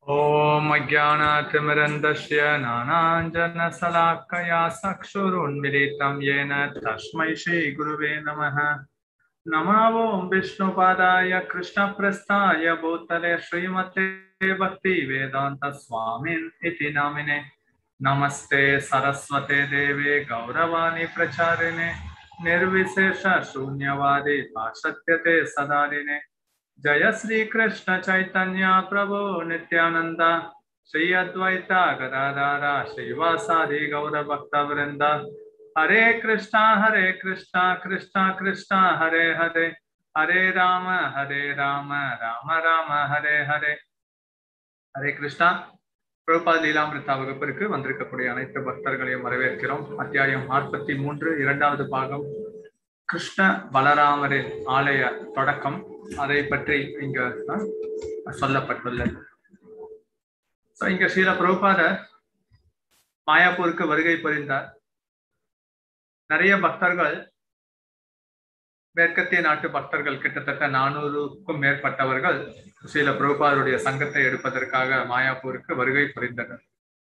ॐ अज्ञानातिमिरन्दस्य नानाञ्जनशलाकया चक्षुरुन्मिलितं येन तस्मै श्रीगुरुवे नमः नमो ॐ विष्णुपादाय कृष्णप्रस्थाय भूतले श्रीमते भक्तिवेदान्तस्वामिन् इति नामिने नमस्ते सरस्वते देवे गौरवाणि प्रचारिणे निर्विशेष शून्यवादी पाशत्यते सदारिणे जय श्री कृष्ण चैतन्य प्रभु नित्यानंद श्री अद्वैता गदाधारा श्रीवासादि गौर भक्त वृंद हरे कृष्णा हरे कृष्णा कृष्णा कृष्णा हरे हरे हरे राम हरे राम राम राम ஹரே ஹரே ஹரே கிருஷ்ணா பிரபுபாத லீலாமிருத்தா வகுப்பிற்கு வந்திருக்கக்கூடிய அனைத்து பக்தர்களையும் வரவேற்கிறோம் அத்தியாயம் நாற்பத்தி மூன்று இரண்டாவது பாகம் கிருஷ்ண பலராமரின் ஆலய தொடக்கம் அதை பற்றி இங்க சொல்லப்பட்டுள்ளது இங்க ஸ்ரீல பிரபுபாத மாயாப்பூருக்கு வருகை புரிந்தார் நிறைய பக்தர்கள் மேற்கத்திய நாட்டு பக்தர்கள் கிட்டத்தட்ட நானூறுக்கும் மேற்பட்டவர்கள் ஸ்ரீல பிரபுபாதருடைய சங்கத்தை எடுப்பதற்காக மாயாப்பூருக்கு வருகை புரிந்தனர்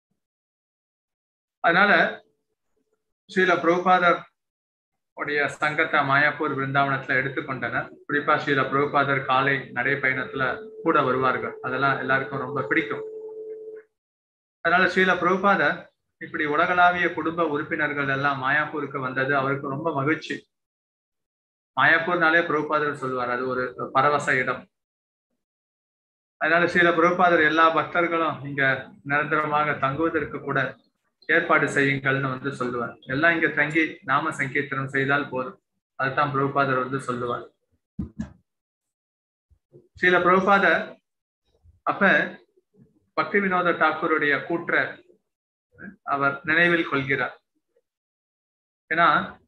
அதனால ஸ்ரீல பிரபுபாதர் உடைய சங்கத்தை மாயாப்பூர் பிருந்தாவனத்துல எடுத்துக்கொண்டனர் குறிப்பா ஸ்ரீல பிரபுபாதர் காலை நடைப்பயணத்துல கூட வருவார்கள் அதெல்லாம் எல்லாருக்கும் ரொம்ப பிடிக்கும் அதனால ஸ்ரீல பிரபுபாதர் இப்படி உலகளாவிய குடும்ப உறுப்பினர்கள் எல்லாம் மாயாப்பூருக்கு வந்தது அவருக்கு ரொம்ப மகிழ்ச்சி மாயாப்பூர்னாலே பிரபுபாதர் சொல்லுவார் அது ஒரு பரவச இடம் அதனால ஸ்ரீல பிரபுபாதர் எல்லா பக்தர்களும் இங்க நிரந்தரமாக தங்குவதற்கு கூட ஏற்பாடு செய்யுங்கள்னு வந்து சொல்லுவார் எல்லாம் இங்க தங்கி நாம சங்கீர்த்தனம் செய்தால் போதும் அதுதான் பிரபுபாதர் வந்து சொல்லுவார் ஸ்ரீல பிரபுபாதர் அப்ப பக்தி வினோத தாக்கூருடைய கூற்ற அவர் நினைவில் கொள்கிறார் ஏன்னா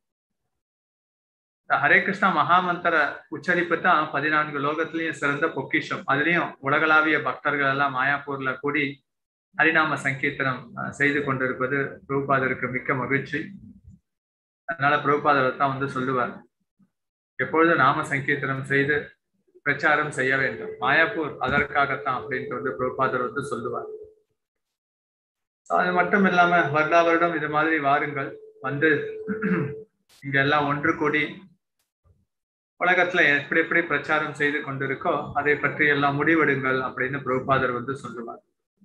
ஹரே கிருஷ்ணா மகாமந்திர உச்சரிப்பு தான் பதினான்கு லோகத்திலையும் சிறந்த பொக்கிஷம் அதுலயும் உலகளாவிய பக்தர்கள் எல்லாம் மாயாப்பூர்ல கூடி ஹரிநாம சங்கீர்த்தனம் செய்து கொண்டிருப்பது பிரபுபாதருக்கு மிக்க மகிழ்ச்சி அதனால பிரபுபாதர் தான் வந்து சொல்லுவார் எப்பொழுது நாம சங்கீர்த்தனம் செய்து பிரச்சாரம் செய்ய வேண்டும் மாயாப்பூர் அதற்காகத்தான் அப்படின்ட்டு வந்து பிரபுபாதர் வந்து சொல்லுவார் அது மட்டும் இல்லாம வருடா வருடம் இது மாதிரி வாருங்கள் வந்து இங்க எல்லாம் ஒன்று கூடி உலகத்துல எப்படி எப்படி பிரச்சாரம் செய்து கொண்டிருக்கோ அதை பற்றி எல்லாம் முடிவெடுங்கள் அப்படின்னு பிரபுபாதர் வந்து சொல்லுவார்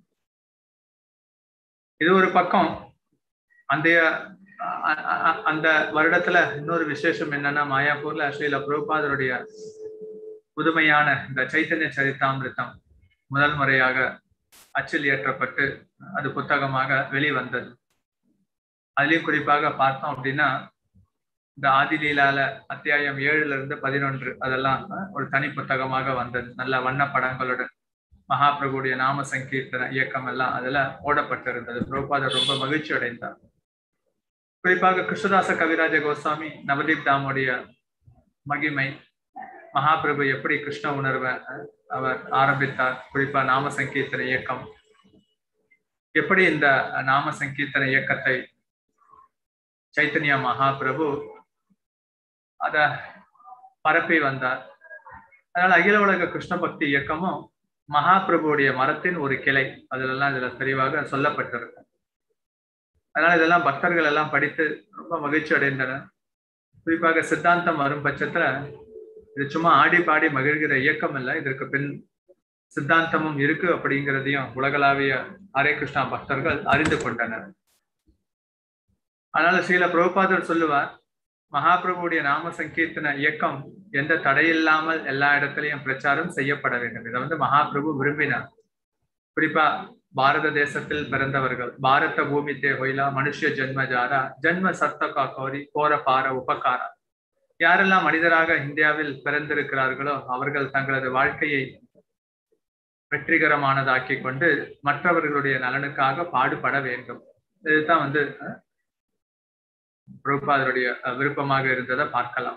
இது ஒரு பக்கம் அந்த அந்த வருடத்துல இன்னொரு விசேஷம் என்னன்னா மாயாப்பூர்ல ஸ்ரீல பிரபுபாதருடைய புதுமையான இந்த சைத்தன்ய சரித்தாமிருத்தம் முதல் முறையாக அச்சில் ஏற்றப்பட்டு அது புத்தகமாக வெளிவந்தது அதுலயும் குறிப்பாக பார்த்தோம் அப்படின்னா இந்த ஆதிலீலால அத்தியாயம் ஏழுல இருந்து பதினொன்று அதெல்லாம் ஒரு தனி புத்தகமாக வந்தது நல்ல வண்ண படங்களுடன் மகாபிரபுடைய நாம சங்கீர்த்தன இயக்கம் எல்லாம் அதுல ஓடப்பட்டிருந்தது பிரபுபாதர் ரொம்ப மகிழ்ச்சி அடைந்தார் குறிப்பாக கிருஷ்ணதாச கவிராஜ கோஸ்வாமி நவதீப் தாமுடைய மகிமை மகாபிரபு எப்படி கிருஷ்ண உணர்வை அவர் ஆரம்பித்தார் குறிப்பா நாம சங்கீர்த்தன இயக்கம் எப்படி இந்த நாம சங்கீர்த்தன இயக்கத்தை சைத்தன்யா மகாபிரபு அத பரப்பி வந்தார் அதனால அகில உலக கிருஷ்ண பக்தி இயக்கமும் மகாபிரபுடைய மரத்தின் ஒரு கிளை அதுலெல்லாம் இதுல தெளிவாக சொல்லப்பட்டிருக்கு அதனால இதெல்லாம் பக்தர்கள் எல்லாம் படித்து ரொம்ப மகிழ்ச்சி அடைந்தனர் குறிப்பாக சித்தாந்தம் வரும் பட்சத்துல இது சும்மா ஆடி பாடி மகிழ்கிற இயக்கம் இல்லை இதற்கு பின் சித்தாந்தமும் இருக்கு அப்படிங்கிறதையும் உலகளாவிய ஹரே கிருஷ்ணா பக்தர்கள் அறிந்து கொண்டனர் அதனால ஸ்ரீல பிரபுபாதர் சொல்லுவார் மகாபிரபுடைய நாம சங்கீர்த்தன இயக்கம் எந்த தடையில்லாமல் எல்லா இடத்துலையும் பிரச்சாரம் செய்யப்பட வேண்டும் இதை வந்து மகாபிரபு விரும்பினார் குறிப்பா பாரத தேசத்தில் பிறந்தவர்கள் பாரத பூமி தே ஹொய்லா மனுஷ ஜென்மஜாரா ஜென்ம சர்த்தகா கௌரி கோர பார உபகாரா யாரெல்லாம் மனிதராக இந்தியாவில் பிறந்திருக்கிறார்களோ அவர்கள் தங்களது வாழ்க்கையை வெற்றிகரமானதாக்கி கொண்டு மற்றவர்களுடைய நலனுக்காக பாடுபட வேண்டும் இதுதான் வந்து பிரபுபாதருடைய விருப்பமாக இருந்ததை பார்க்கலாம்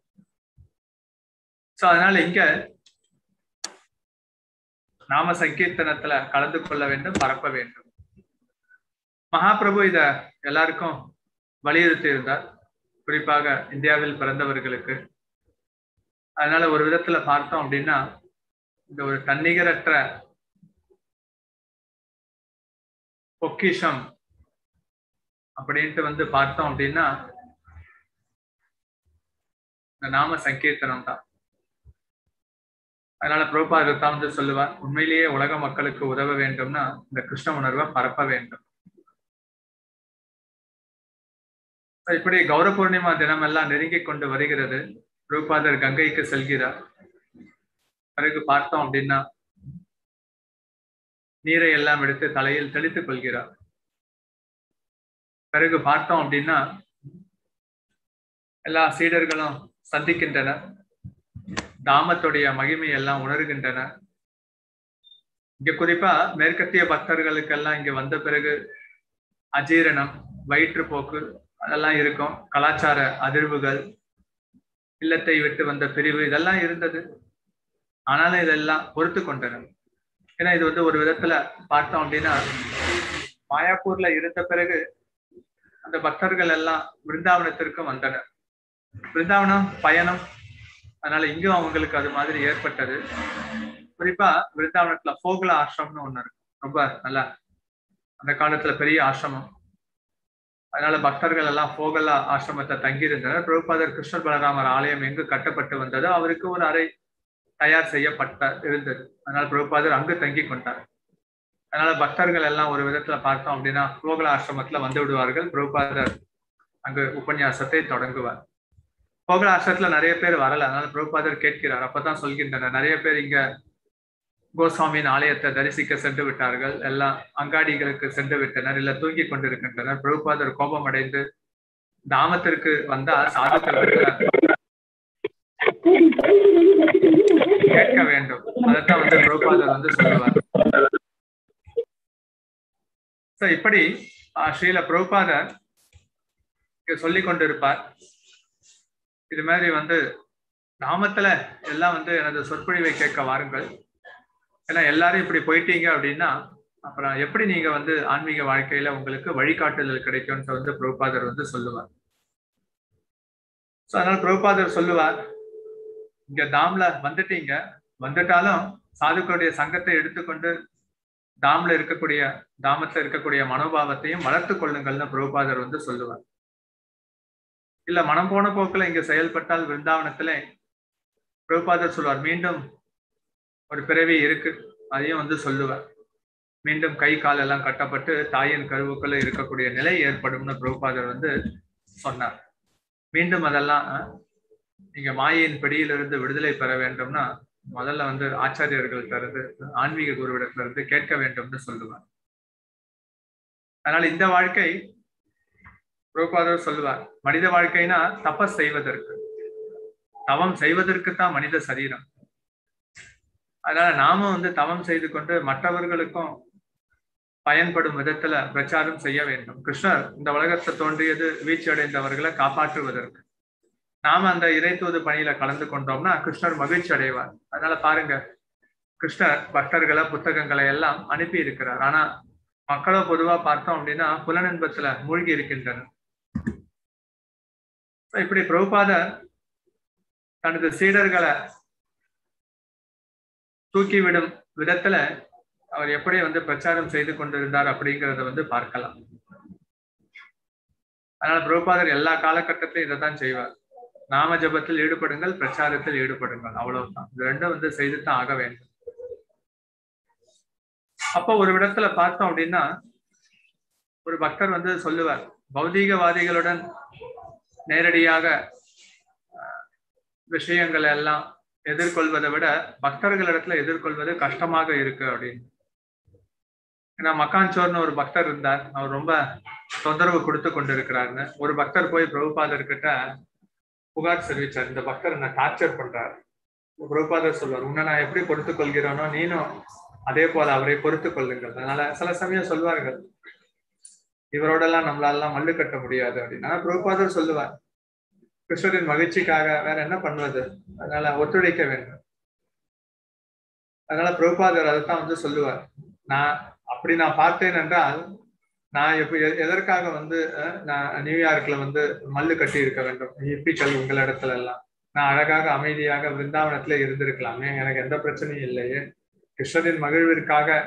சோ அதனால இங்க நாம சங்கீர்த்தனத்துல கலந்து கொள்ள வேண்டும் பரப்ப வேண்டும் மகாபிரபு இத எல்லாருக்கும் வலியுறுத்தி இருந்தார் குறிப்பாக இந்தியாவில் பிறந்தவர்களுக்கு அதனால ஒரு விதத்துல பார்த்தோம் அப்படின்னா இந்த ஒரு தன்னிகரற்ற பொக்கிஷம் அப்படின்ட்டு வந்து பார்த்தோம் அப்படின்னா இந்த நாம சங்கீர்த்தனம் தான் அதனால புரோபாதர் தான் வந்து சொல்லுவார் உண்மையிலேயே உலக மக்களுக்கு உதவ வேண்டும்னா இந்த கிருஷ்ண உணர்வை பரப்ப வேண்டும் இப்படி கௌர பூர்ணிமா தினம் எல்லாம் நெருங்கி கொண்டு வருகிறது ரூபாதர் கங்கைக்கு செல்கிறார் பிறகு பார்த்தோம் அப்படின்னா நீரை எல்லாம் எடுத்து தலையில் தெளித்துக் கொள்கிறார் பிறகு பார்த்தோம் அப்படின்னா எல்லா சீடர்களும் சந்திக்கின்றனர் தாமத்துடைய மகிமை எல்லாம் உணர்கின்றனர் இங்க குறிப்பா மேற்கத்திய பக்தர்களுக்கெல்லாம் இங்க வந்த பிறகு அஜீரணம் வயிற்றுப்போக்கு அதெல்லாம் இருக்கும் கலாச்சார அதிர்வுகள் இல்லத்தை விட்டு வந்த பிரிவு இதெல்லாம் இருந்தது ஆனாலும் இதெல்லாம் பொறுத்து கொண்டனர் ஏன்னா இது வந்து ஒரு விதத்துல பார்த்தோம் அப்படின்னா மாயாப்பூர்ல இருந்த பிறகு அந்த பக்தர்கள் எல்லாம் பிருந்தாவனத்திற்கும் வந்தனர் பிருந்தாவனம் பயணம் அதனால இங்கும் அவங்களுக்கு அது மாதிரி ஏற்பட்டது குறிப்பா பிருந்தாவனத்துல போகல ஆசிரமம்னு ஒண்ணு இருக்கு ரொம்ப நல்லா அந்த காலத்துல பெரிய ஆசிரமம் அதனால பக்தர்கள் எல்லாம் போகலா ஆசிரமத்தை தங்கியிருந்தனர் பிரபுபாதர் கிருஷ்ணர் பலராமர் ஆலயம் எங்கு கட்டப்பட்டு வந்ததோ அவருக்கு ஒரு அறை தயார் செய்யப்பட்ட இருந்தது அதனால பிரபுபாதர் அங்கு தங்கி கொண்டார் அதனால பக்தர்கள் எல்லாம் ஒரு விதத்துல பார்த்தோம் அப்படின்னா கோகுல ஆசிரமத்துல வந்து விடுவார்கள் பிரபுபாதர் அங்கு உபன்யாசத்தை தொடங்குவார் கோகுல ஆசிரமத்துல நிறைய பேர் வரல அதனால பிரபுபாதர் கேட்கிறார் அப்பதான் சொல்கின்றனர் நிறைய பேர் இங்க கோஸ்வாமியின் ஆலயத்தை தரிசிக்க சென்று விட்டார்கள் எல்லாம் அங்காடிகளுக்கு சென்று விட்டனர் இல்ல தூங்கி கொண்டிருக்கின்றனர் பிரபுபாதர் கோபம் அடைந்து தாமத்திற்கு வந்தா சாதுக்கள் கேட்க வேண்டும் அதைத்தான் வந்து பிரபுபாதர் வந்து சொல்லுவார் இப்படி ஸ்ரீல பிரபுபாதர் சொல்லி கொண்டிருப்பார் இது மாதிரி வந்து நாமத்துல எல்லாம் வந்து எனது சொற்பொழிவை கேட்க வாருங்கள் ஏன்னா எல்லாரும் இப்படி போயிட்டீங்க அப்படின்னா அப்புறம் எப்படி நீங்க வந்து ஆன்மீக வாழ்க்கையில உங்களுக்கு வழிகாட்டுதல் கிடைக்கும்னு வந்து பிரபுபாதர் வந்து சொல்லுவார் ஸோ அதனால பிரபுபாதர் சொல்லுவார் இங்க தாம்ல வந்துட்டீங்க வந்துட்டாலும் சாதுக்களுடைய சங்கத்தை எடுத்துக்கொண்டு தாம்ல இருக்கக்கூடிய தாமத்துல இருக்கக்கூடிய மனோபாவத்தையும் வளர்த்து கொள்ளுங்கள்னு பிரபுபாதர் வந்து சொல்லுவார் இல்ல மனம் போன போக்குல இங்க செயல்பட்டால் விருந்தாவனத்துல பிரபுபாதர் சொல்லுவார் மீண்டும் ஒரு பிறவி இருக்கு அதையும் வந்து சொல்லுவார் மீண்டும் கை கால் எல்லாம் கட்டப்பட்டு தாயின் கருவுக்குள்ள இருக்கக்கூடிய நிலை ஏற்படும்னு பிரபுபாதர் வந்து சொன்னார் மீண்டும் அதெல்லாம் நீங்க மாயின் பிடியிலிருந்து விடுதலை பெற வேண்டும்னா முதல்ல வந்து ஆச்சாரியர்கள்ட்ட இருந்து ஆன்மீக குருவிடத்துல இருந்து கேட்க வேண்டும்னு சொல்லுவார் அதனால இந்த வாழ்க்கை பிரபுபாதர் சொல்லுவார் மனித வாழ்க்கைனா தபஸ் செய்வதற்கு தவம் செய்வதற்கு தான் மனித சரீரம் அதனால நாம வந்து தவம் செய்து கொண்டு மற்றவர்களுக்கும் பயன்படும் விதத்துல பிரச்சாரம் செய்ய வேண்டும் கிருஷ்ணர் இந்த உலகத்தை தோன்றியது வீழ்ச்சி அடைந்தவர்களை காப்பாற்றுவதற்கு நாம அந்த இறைத்தூது பணியில கலந்து கொண்டோம்னா கிருஷ்ணர் மகிழ்ச்சி அடைவார் அதனால பாருங்க கிருஷ்ணர் பக்தர்களை புத்தகங்களை எல்லாம் அனுப்பி இருக்கிறார் ஆனா மக்களை பொதுவா பார்த்தோம் அப்படின்னா புலனின்பத்துல மூழ்கி இருக்கின்றனர் இப்படி பிரபுபாதர் தனது சீடர்களை தூக்கிவிடும் விதத்துல அவர் எப்படி வந்து பிரச்சாரம் செய்து கொண்டிருந்தார் அப்படிங்கிறத வந்து பார்க்கலாம் அதனால பிரபுபாதர் எல்லா காலகட்டத்திலும் இதை தான் செய்வார் நாம ஜபத்தில் ஈடுபடுங்கள் பிரச்சாரத்தில் ஈடுபடுங்கள் அவ்வளவுதான் இது ரெண்டும் வந்து செய்துதான் ஆக வேண்டும் அப்போ ஒரு இடத்துல பார்த்தோம் அப்படின்னா ஒரு பக்தர் வந்து சொல்லுவார் பௌதீகவாதிகளுடன் நேரடியாக விஷயங்கள் எல்லாம் எதிர்கொள்வதை விட பக்தர்களிடத்துல எதிர்கொள்வது கஷ்டமாக இருக்கு அப்படின்னு ஏன்னா மக்கான்சோர்னு ஒரு பக்தர் இருந்தார் அவர் ரொம்ப தொந்தரவு கொடுத்து கொண்டிருக்கிறாருன்னு ஒரு பக்தர் போய் பிரபுபாதர் கிட்ட புகார் தெரிவிச்சார் இந்த பக்தர் என்ன டார்ச்சர் பண்றாரு பிரபுபாதர் சொல்வார் உன்னை நான் எப்படி பொறுத்து கொள்கிறேனோ நீனும் அதே போல அவரை பொறுத்து கொள்ளுங்கள் அதனால சில சமயம் சொல்வார்கள் இவரோடெல்லாம் நம்மளாலாம் மல்லு கட்ட முடியாது அப்படின்னு ஆனா பிரபுபாதர் சொல்லுவார் கிருஷ்ணரின் மகிழ்ச்சிக்காக வேற என்ன பண்ணுவது அதனால ஒத்துழைக்க வேண்டும் அதனால பிரபுபாதர் அதைத்தான் வந்து சொல்லுவார் நான் அப்படி நான் பார்த்தேன் என்றால் நான் எப்ப எதற்காக வந்து நான் நியூயார்க்ல வந்து மல்லு கட்டி இருக்க வேண்டும் இப்பிக்கள் உங்களிடத்துல எல்லாம் நான் அழகாக அமைதியாக விருந்தாவனத்துல இருந்திருக்கலாமே எனக்கு எந்த பிரச்சனையும் இல்லையே கிருஷ்ணரின் மகிழ்விற்காக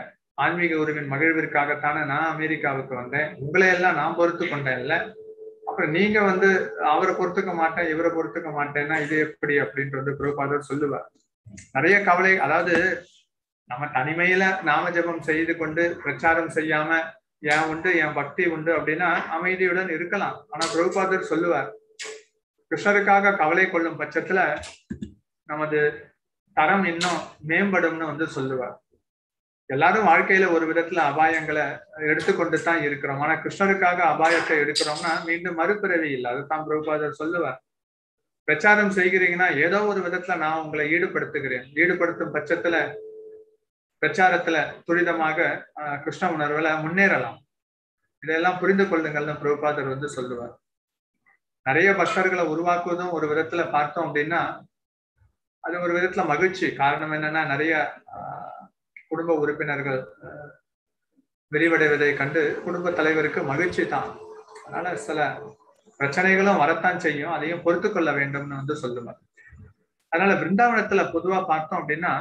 ஆன்மீக உறவின் மகிழ்விற்காகத்தானே நான் அமெரிக்காவுக்கு வந்தேன் உங்களை எல்லாம் நான் பொறுத்து கொண்டேன்ல அப்புறம் நீங்க வந்து அவரை பொறுத்துக்க மாட்டேன் இவரை பொறுத்துக்க மாட்டேன்னா இது எப்படி அப்படின்றது பிரபாதர் சொல்லுவார் நிறைய கவலை அதாவது நம்ம தனிமையில நாம ஜபம் செய்து கொண்டு பிரச்சாரம் செய்யாம என் உண்டு என் பக்தி உண்டு அப்படின்னா அமைதியுடன் இருக்கலாம் ஆனா பிரபுபாதர் சொல்லுவார் கிருஷ்ணருக்காக கவலை கொள்ளும் பட்சத்துல நமது தரம் இன்னும் மேம்படும்னு வந்து சொல்லுவார் எல்லாரும் வாழ்க்கையில ஒரு விதத்துல அபாயங்களை எடுத்துக்கொண்டு தான் இருக்கிறோம் ஆனா கிருஷ்ணருக்காக அபாயத்தை எடுக்கிறோம்னா மீண்டும் மறுபிறவி இல்லை அதுதான் பிரபுபாதர் சொல்லுவார் பிரச்சாரம் செய்கிறீங்கன்னா ஏதோ ஒரு விதத்துல நான் உங்களை ஈடுபடுத்துகிறேன் ஈடுபடுத்தும் பட்சத்துல பிரச்சாரத்துல துரிதமாக கிருஷ்ண உணர்வுல முன்னேறலாம் இதெல்லாம் புரிந்து கொள்ளுங்கள்னு பிரபுபாதர் வந்து சொல்லுவார் நிறைய பக்தர்களை உருவாக்குவதும் ஒரு விதத்துல பார்த்தோம் அப்படின்னா அது ஒரு விதத்துல மகிழ்ச்சி காரணம் என்னன்னா நிறைய குடும்ப உறுப்பினர்கள் விரிவடைவதை கண்டு குடும்ப தலைவருக்கு மகிழ்ச்சி தான் அதனால சில பிரச்சனைகளும் வரத்தான் செய்யும் அதையும் பொறுத்து கொள்ள வேண்டும்னு வந்து சொல்லுவார் அதனால பிருந்தாவனத்துல பொதுவா பார்த்தோம் அப்படின்னா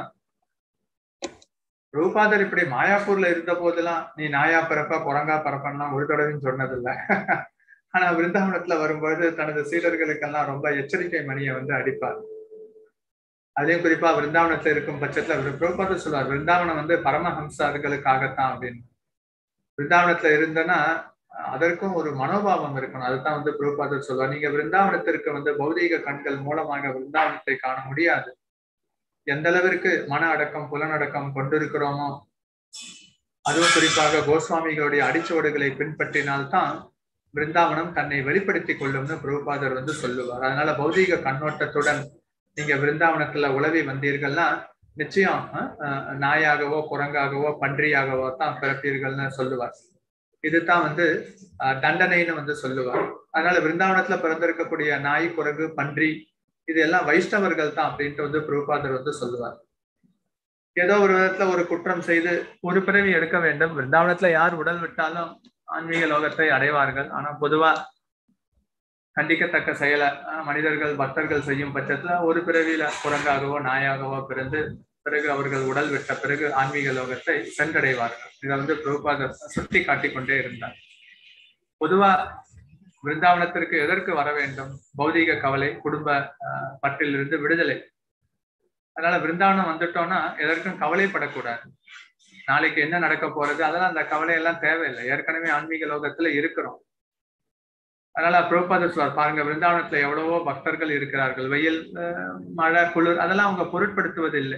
ரூபாதர் இப்படி மாயாப்பூர்ல இருந்த போதெல்லாம் நீ நாயா பிறப்ப குரங்கா பிறப்பன்னா ஒரு தடவையும் சொன்னதில்லை ஆனா பிருந்தாவனத்துல வரும்போது தனது சீடர்களுக்கெல்லாம் ரொம்ப எச்சரிக்கை மணியை வந்து அடிப்பார் அதையும் குறிப்பா பிருந்தாவனத்துல இருக்கும் பட்சத்துல பிரபுபாதர் சொல்லுவார் பிருந்தாவனம் வந்து பரமஹம்சார்களுக்காகத்தான் அப்படின்னு பிருந்தாவனத்துல இருந்தனா அதற்கும் ஒரு மனோபாவம் இருக்கணும் அதுதான் வந்து பிரபுபாதர் சொல்லுவார் நீங்க பிருந்தாவனத்திற்கு வந்து பௌதீக கண்கள் மூலமாக பிருந்தாவனத்தை காண முடியாது எந்த அளவிற்கு மன அடக்கம் புலனடக்கம் கொண்டிருக்கிறோமோ அதுவும் குறிப்பாக கோஸ்வாமிகளுடைய அடிச்சுவடுகளை பின்பற்றினால்தான் பிருந்தாவனம் தன்னை வெளிப்படுத்தி கொள்ளும்னு பிரபுபாதர் வந்து சொல்லுவார் அதனால பௌதீக கண்ணோட்டத்துடன் நீங்க பிருந்தாவனத்துல உழவி வந்தீர்கள்னா நிச்சயம் நாயாகவோ குரங்காகவோ பன்றியாகவோ தான் பிறப்பீர்கள்னு சொல்லுவார் இதுதான் வந்து தண்டனைன்னு வந்து சொல்லுவார் அதனால பிருந்தாவனத்துல பிறந்திருக்கக்கூடிய நாய் குரங்கு பன்றி இது எல்லாம் வைஷ்ணவர்கள் தான் அப்படின்ட்டு வந்து பிரபுபாதர் வந்து சொல்லுவார் ஏதோ ஒரு விதத்துல ஒரு குற்றம் செய்து ஒரு பிறவி எடுக்க வேண்டும் பிருந்தாவனத்துல யார் உடல் விட்டாலும் ஆன்மீக லோகத்தை அடைவார்கள் ஆனா பொதுவா கண்டிக்கத்தக்க செயலை மனிதர்கள் பக்தர்கள் செய்யும் பட்சத்துல ஒரு பிறவியில குரங்காகவோ நாயாகவோ பிறந்து பிறகு அவர்கள் உடல் விட்ட பிறகு ஆன்மீக லோகத்தை சென்றடைவார்கள் இதை வந்து பிரபுபாதர் சுட்டி காட்டிக் கொண்டே இருந்தார் பொதுவா பிருந்தாவனத்திற்கு எதற்கு வர வேண்டும் பௌதீக கவலை குடும்ப பற்றிலிருந்து விடுதலை அதனால பிருந்தாவனம் வந்துட்டோம்னா எதற்கும் கவலைப்படக்கூடாது நாளைக்கு என்ன நடக்க போறது அதெல்லாம் அந்த கவலை எல்லாம் தேவையில்லை ஏற்கனவே ஆன்மீக லோகத்துல இருக்கிறோம் அதனால பிரபுபாதர் சொல்வார் பாருங்க பிருந்தாவனத்துல எவ்வளவோ பக்தர்கள் இருக்கிறார்கள் வெயில் மழை குளிர் அதெல்லாம் அவங்க பொருட்படுத்துவதில்லை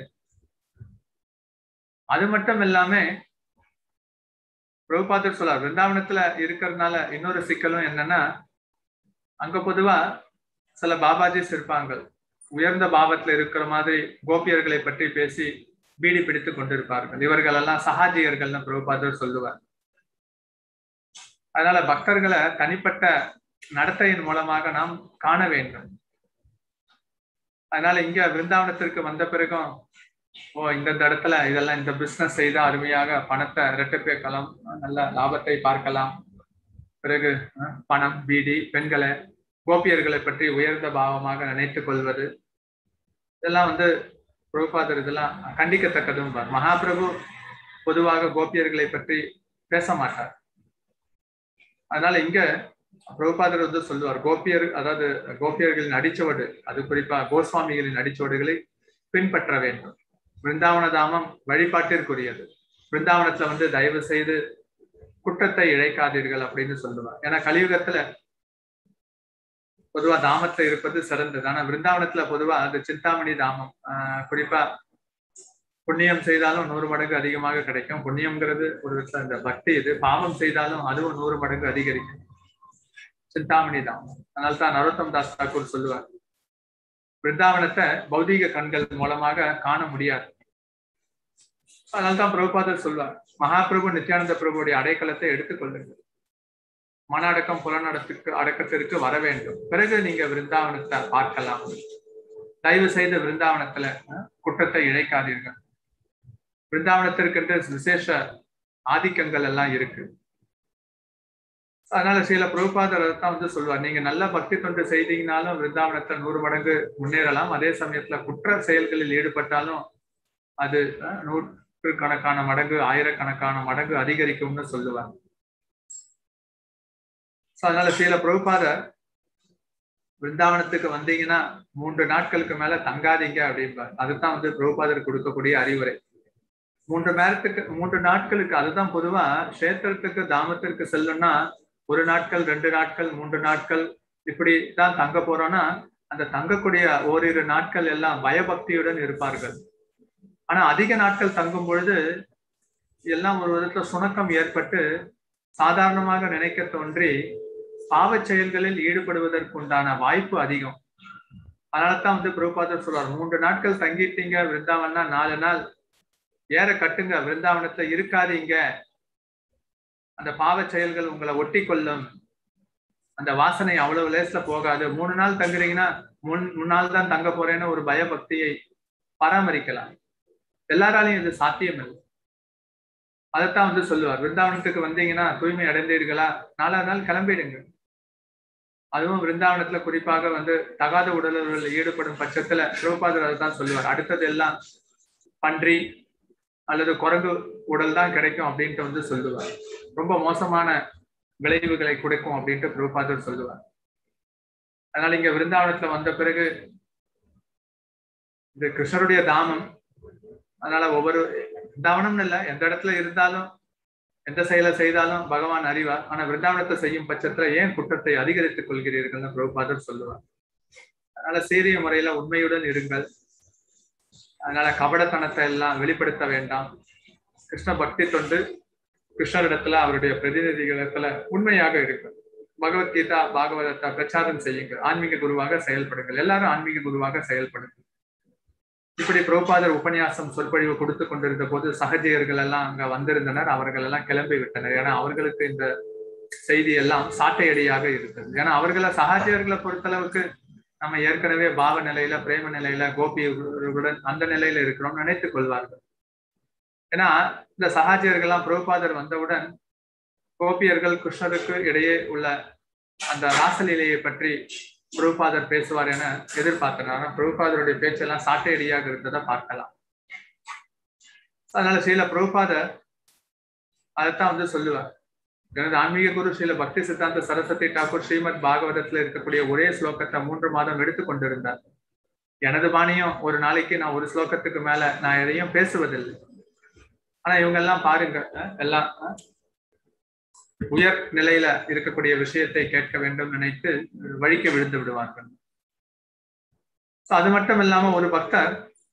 அது மட்டும் இல்லாம பிரபுபாதர் சொல்லார் பிருந்தாவனத்துல இருக்கிறதுனால இன்னொரு சிக்கலும் என்னன்னா அங்க பொதுவா சில பாபாஜிஸ் இருப்பாங்க உயர்ந்த பாவத்துல இருக்கிற மாதிரி கோபியர்களை பற்றி பேசி பீடி பிடித்து கொண்டிருப்பார்கள் இவர்கள் எல்லாம் சகாஜியர்கள்னு பிரபுபாதர் சொல்லுவார் அதனால பக்தர்களை தனிப்பட்ட நடத்தையின் மூலமாக நாம் காண வேண்டும் அதனால இங்க பிருந்தாவனத்திற்கு வந்த பிறகும் ஓ இந்த இடத்துல இதெல்லாம் இந்த பிசினஸ் செய்தா அருமையாக பணத்தை இரட்டிப்பேக்கலாம் நல்ல லாபத்தை பார்க்கலாம் பிறகு பணம் பீடி பெண்களை கோபியர்களை பற்றி உயர்ந்த பாவமாக நினைத்துக் கொள்வது இதெல்லாம் வந்து பிரபுபாதர் இதெல்லாம் கண்டிக்கத்தக்கதும் மகாபிரபு பொதுவாக கோபியர்களை பற்றி பேச மாட்டார் அதனால இங்க பிரபுபாதர் வந்து சொல்லுவார் கோபியர் அதாவது கோபியர்களின் அடிச்சுவடு அது குறிப்பா கோஸ்வாமிகளின் அடிச்சுவடுகளை பின்பற்ற வேண்டும் பிருந்தாவன தாமம் வழிபாட்டிற்குரியது பிருந்தாவனத்துல வந்து தயவு செய்து குற்றத்தை இழைக்காதீர்கள் அப்படின்னு சொல்லுவார் ஏன்னா கலியுகத்துல பொதுவா தாமத்துல இருப்பது சிறந்தது ஆனா பிருந்தாவனத்துல பொதுவா அது சிந்தாமணி தாமம் ஆஹ் குறிப்பா புண்ணியம் செய்தாலும் நூறு மடங்கு அதிகமாக கிடைக்கும் புண்ணியம்ங்கிறது ஒரு விதத்துல இந்த பக்தி இது பாவம் செய்தாலும் அதுவும் நூறு மடங்கு அதிகரிக்கும் சிந்தாமணி தாமம் அதனால தான் நரோத்தம் தாஸ் தாக்கூர் சொல்லுவார் பிருந்தாவனத்தை பௌதீக கண்கள் மூலமாக காண முடியாது அதனால்தான் பிரபுபாதர் சொல்வார் மகாபிரபு நித்யானந்த பிரபுடைய அடைக்கலத்தை எடுத்துக்கொள்ளுங்கள் மன அடக்கம் புலனடத்துக்கு அடக்கத்திற்கு வர வேண்டும் பிறகு நீங்க விருந்தாவனத்தை பார்க்கலாம் தயவு செய்து விருந்தாவனத்துல குற்றத்தை இழைக்காதீர்கள் பிருந்தாவனத்திற்கு விசேஷ ஆதிக்கங்கள் எல்லாம் இருக்கு அதனால சில பிரபுபாதர் தான் வந்து சொல்லுவார் நீங்க நல்ல பக்தி தொண்டு செய்தீங்கனாலும் விருந்தாவனத்தை நூறு மடங்கு முன்னேறலாம் அதே சமயத்துல குற்ற செயல்களில் ஈடுபட்டாலும் அது நூற்றுக்கணக்கான மடங்கு ஆயிரக்கணக்கான மடங்கு அதிகரிக்கும்னு சொல்லுவார் ஸோ அதனால சில பிரபுபாதர் பிருந்தாவனத்துக்கு வந்தீங்கன்னா மூன்று நாட்களுக்கு மேல தங்காதீங்க அப்படிம்பார் அதுதான் வந்து பிரபுபாதர் கொடுக்கக்கூடிய அறிவுரை மூன்று நேரத்துக்கு மூன்று நாட்களுக்கு அதுதான் பொதுவா கஷேத்திரத்துக்கு தாமத்திற்கு செல்லணும்னா ஒரு நாட்கள் ரெண்டு நாட்கள் மூன்று நாட்கள் இப்படி தான் தங்க போறோம்னா அந்த தங்கக்கூடிய ஓரிரு நாட்கள் எல்லாம் பயபக்தியுடன் இருப்பார்கள் ஆனா அதிக நாட்கள் தங்கும் பொழுது எல்லாம் ஒரு விதத்துல சுணக்கம் ஏற்பட்டு சாதாரணமாக நினைக்க தோன்றி பாவச் செயல்களில் ஈடுபடுவதற்குண்டான வாய்ப்பு அதிகம் அதனாலதான் வந்து பிரபுபாதர் சொல்றார் மூன்று நாட்கள் தங்கிட்டீங்க விருந்தாவன்னா நாலு நாள் ஏற கட்டுங்க விருந்தாவனத்துல இருக்காதீங்க அந்த பாவச் செயல்கள் உங்களை ஒட்டி கொள்ளும் அந்த வாசனை அவ்வளவு லேஸ்ல போகாது மூணு நாள் தங்குறீங்கன்னா முன் முன்னாள் தான் தங்க போறேன்னு ஒரு பயபக்தியை பராமரிக்கலாம் எல்லாராலையும் இது சாத்தியம் இல்லை அதைத்தான் வந்து சொல்லுவார் விருந்தாவனத்துக்கு வந்தீங்கன்னா தூய்மை அடைந்தீர்களா நாலாவது நாள் கிளம்பிடுங்க அதுவும் விருந்தாவனத்துல குறிப்பாக வந்து தகாத உடல்களில் ஈடுபடும் பட்சத்துல சிவபாதர் அதுதான் சொல்லுவார் அடுத்தது எல்லாம் பன்றி அல்லது குரங்கு உடல் தான் கிடைக்கும் அப்படின்ட்டு வந்து சொல்லுவார் ரொம்ப மோசமான விளைவுகளை கொடுக்கும் அப்படின்ட்டு பிரபாதர் சொல்லுவார் அதனால இங்க விருந்தாவனத்துல வந்த பிறகு இது கிருஷ்ணருடைய தாமம் அதனால ஒவ்வொரு விருந்தாவனம்னு இல்லை எந்த இடத்துல இருந்தாலும் எந்த செயலை செய்தாலும் பகவான் அறிவார் ஆனா விருந்தாவனத்தை செய்யும் பட்சத்துல ஏன் குற்றத்தை அதிகரித்துக் கொள்கிறீர்கள்னு பிரபுபாதர் சொல்லுவார் அதனால சீரிய முறையில உண்மையுடன் இருங்கள் அதனால கபடத்தனத்தை எல்லாம் வெளிப்படுத்த வேண்டாம் கிருஷ்ண பக்தி தொண்டு கிருஷ்ணரிடத்துல அவருடைய பிரதிநிதிகளிடத்துல உண்மையாக இருக்கு பகவத்கீதா பாகவதத்தை பிரச்சாரம் செய்யுங்கள் ஆன்மீக குருவாக செயல்படுங்கள் எல்லாரும் ஆன்மீக குருவாக செயல்படுங்கள் இப்படி பிரபுபாதர் உபன்யாசம் சொற்பொழிவு கொடுத்து கொண்டிருந்த போது சகஜியர்கள் எல்லாம் அங்க வந்திருந்தனர் அவர்கள் எல்லாம் கிளம்பி விட்டனர் ஏன்னா அவர்களுக்கு இந்த செய்தி எல்லாம் சாட்டையடியாக இருந்தது ஏன்னா அவர்களை சகாஜியர்களை பொறுத்தளவுக்கு நம்ம ஏற்கனவே பாவ நிலையில பிரேம நிலையில கோபியுடன் அந்த நிலையில இருக்கிறோம் நினைத்துக் கொள்வார்கள் ஏன்னா இந்த சகாஜியர்கள்லாம் பிரபுபாதர் வந்தவுடன் கோபியர்கள் கிருஷ்ணருக்கு இடையே உள்ள அந்த ராசலீலையை பற்றி பிரபுபாதர் பேசுவார் என எதிர்பார்த்தனர் பிரபுபாதருடைய பேச்செல்லாம் சாட்டையடியாக இருந்ததை பார்க்கலாம் அதனால ஸ்ரீல பிரபுபாதர் அதைத்தான் வந்து சொல்லுவார் எனது ஆன்மீக குரு ஸ்ரீல பக்தி சித்தாந்த சரஸ்வதி டாக்கூர் ஸ்ரீமத் பாகவதத்துல இருக்கக்கூடிய ஒரே ஸ்லோகத்தை மூன்று மாதம் எடுத்து கொண்டிருந்தார் எனது பாணியும் ஒரு நாளைக்கு நான் ஒரு ஸ்லோகத்துக்கு மேல நான் எதையும் பேசுவதில்லை ஆனா இவங்க எல்லாம் பாருங்க எல்லாம் உயர் நிலையில இருக்கக்கூடிய விஷயத்தை கேட்க வேண்டும் நினைத்து வழிக்கு விழுந்து விடுவார்கள் அது மட்டும் இல்லாம ஒரு பக்தர்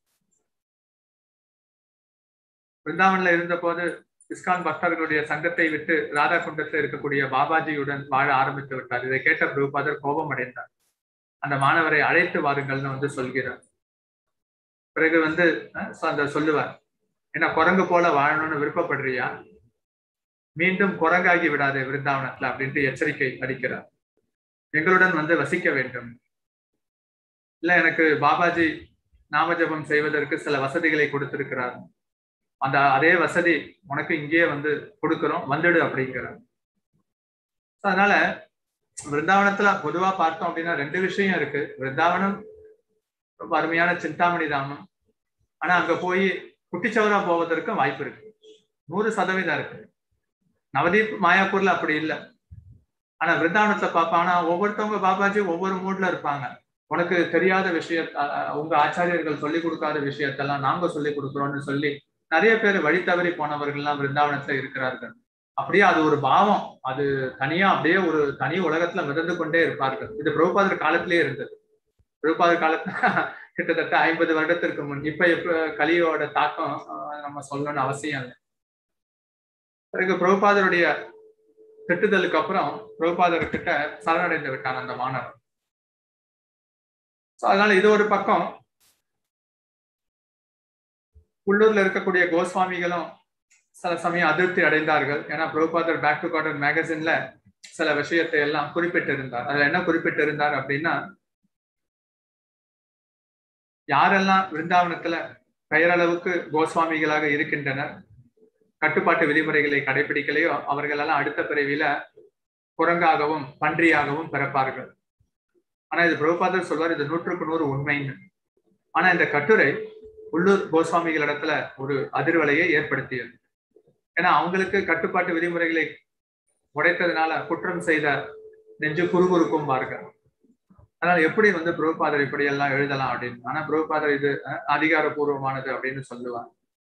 பிருந்தாவன்ல இருந்த போது இஸ்கான் பக்தர்களுடைய சங்கத்தை விட்டு ராதா குண்டத்தில் இருக்கக்கூடிய பாபாஜியுடன் வாழ ஆரம்பித்து விட்டார் இதை கேட்ட பிரபுபாதர் கோபம் அடைந்தார் அந்த மாணவரை அழைத்து வாருங்கள்னு வந்து சொல்கிறார் பிறகு வந்து அந்த சொல்லுவார் என்ன குரங்கு போல வாழணும்னு விருப்பப்படுறியா மீண்டும் குரங்காகி விடாதே விருந்தாவனத்துல அப்படின்ட்டு எச்சரிக்கை அளிக்கிறார் எங்களுடன் வந்து வசிக்க வேண்டும் இல்ல எனக்கு பாபாஜி நாமஜபம் செய்வதற்கு சில வசதிகளை கொடுத்திருக்கிறார் அந்த அதே வசதி உனக்கு இங்கேயே வந்து கொடுக்கிறோம் வந்துடு அப்படிங்கிறார் அதனால விருந்தாவனத்துல பொதுவா பார்த்தோம் அப்படின்னா ரெண்டு விஷயம் இருக்கு விருந்தாவனம் ரொம்ப அருமையான சிந்தாமணி தாமம் ஆனா அங்க போய் குட்டிச்சவரா போவதற்கும் வாய்ப்பு இருக்கு நூறு சதவீதம் இருக்கு நவதீப் மாயாப்பூர்ல அப்படி இல்லை ஆனா விருந்தாவனத்துல பார்ப்பான் ஆனா ஒவ்வொருத்தவங்க பாபாஜி ஒவ்வொரு மூட்ல இருப்பாங்க உனக்கு தெரியாத விஷய உங்க ஆச்சாரியர்கள் சொல்லி கொடுக்காத விஷயத்தெல்லாம் நாங்க சொல்லி கொடுக்குறோம்னு சொல்லி நிறைய பேர் வழி தவறி போனவர்கள்லாம் விருந்தாவனத்துல இருக்கிறார்கள் அப்படியே அது ஒரு பாவம் அது தனியா அப்படியே ஒரு தனி உலகத்துல மிதந்து கொண்டே இருப்பார்கள் இது பிரபுபாதர் காலத்திலேயே இருந்தது பிரபுபாதர் காலத்துல கிட்டத்தட்ட ஐம்பது வருடத்திற்கு முன் இப்ப எப்ப கலியோட தாக்கம் நம்ம சொல்லணும்னு அவசியம் இல்லை பிறகு பிரபுபாதருடைய திட்டுதலுக்கு அப்புறம் பிரபுபாதர் கிட்ட சரணடைந்து விட்டான் அந்த மாணவன் அதனால இது ஒரு பக்கம் உள்ளூர்ல இருக்கக்கூடிய கோஸ்வாமிகளும் சில சமயம் அதிருப்தி அடைந்தார்கள் ஏன்னா பிரபுபாதர் பேக் டு கார்டன் மேகசின்ல சில விஷயத்தை எல்லாம் குறிப்பிட்டிருந்தார் அதுல என்ன குறிப்பிட்டிருந்தார் அப்படின்னா யாரெல்லாம் விருந்தாவனத்துல பெயரளவுக்கு கோஸ்வாமிகளாக இருக்கின்றனர் கட்டுப்பாட்டு விதிமுறைகளை கடைபிடிக்கலையோ அவர்கள் எல்லாம் அடுத்த பிறவியில குரங்காகவும் பன்றியாகவும் பிறப்பார்கள் ஆனா இது பிரபுபாதர் சொல்வார் இது நூற்றுக்கு நூறு உண்மைன்னு ஆனா இந்த கட்டுரை உள்ளூர் கோஸ்வாமிகளிடத்துல ஒரு அதிர்வலையை ஏற்படுத்தியது ஏன்னா அவங்களுக்கு கட்டுப்பாட்டு விதிமுறைகளை உடைத்ததுனால குற்றம் செய்த நெஞ்சு குறுகுறுக்கும் பாருங்க அதனால எப்படி வந்து புரோபாதர் இப்படி எல்லாம் எழுதலாம் அப்படின்னு ஆனா புரோபாதர் இது அதிகாரப்பூர்வமானது அப்படின்னு சொல்லுவாங்க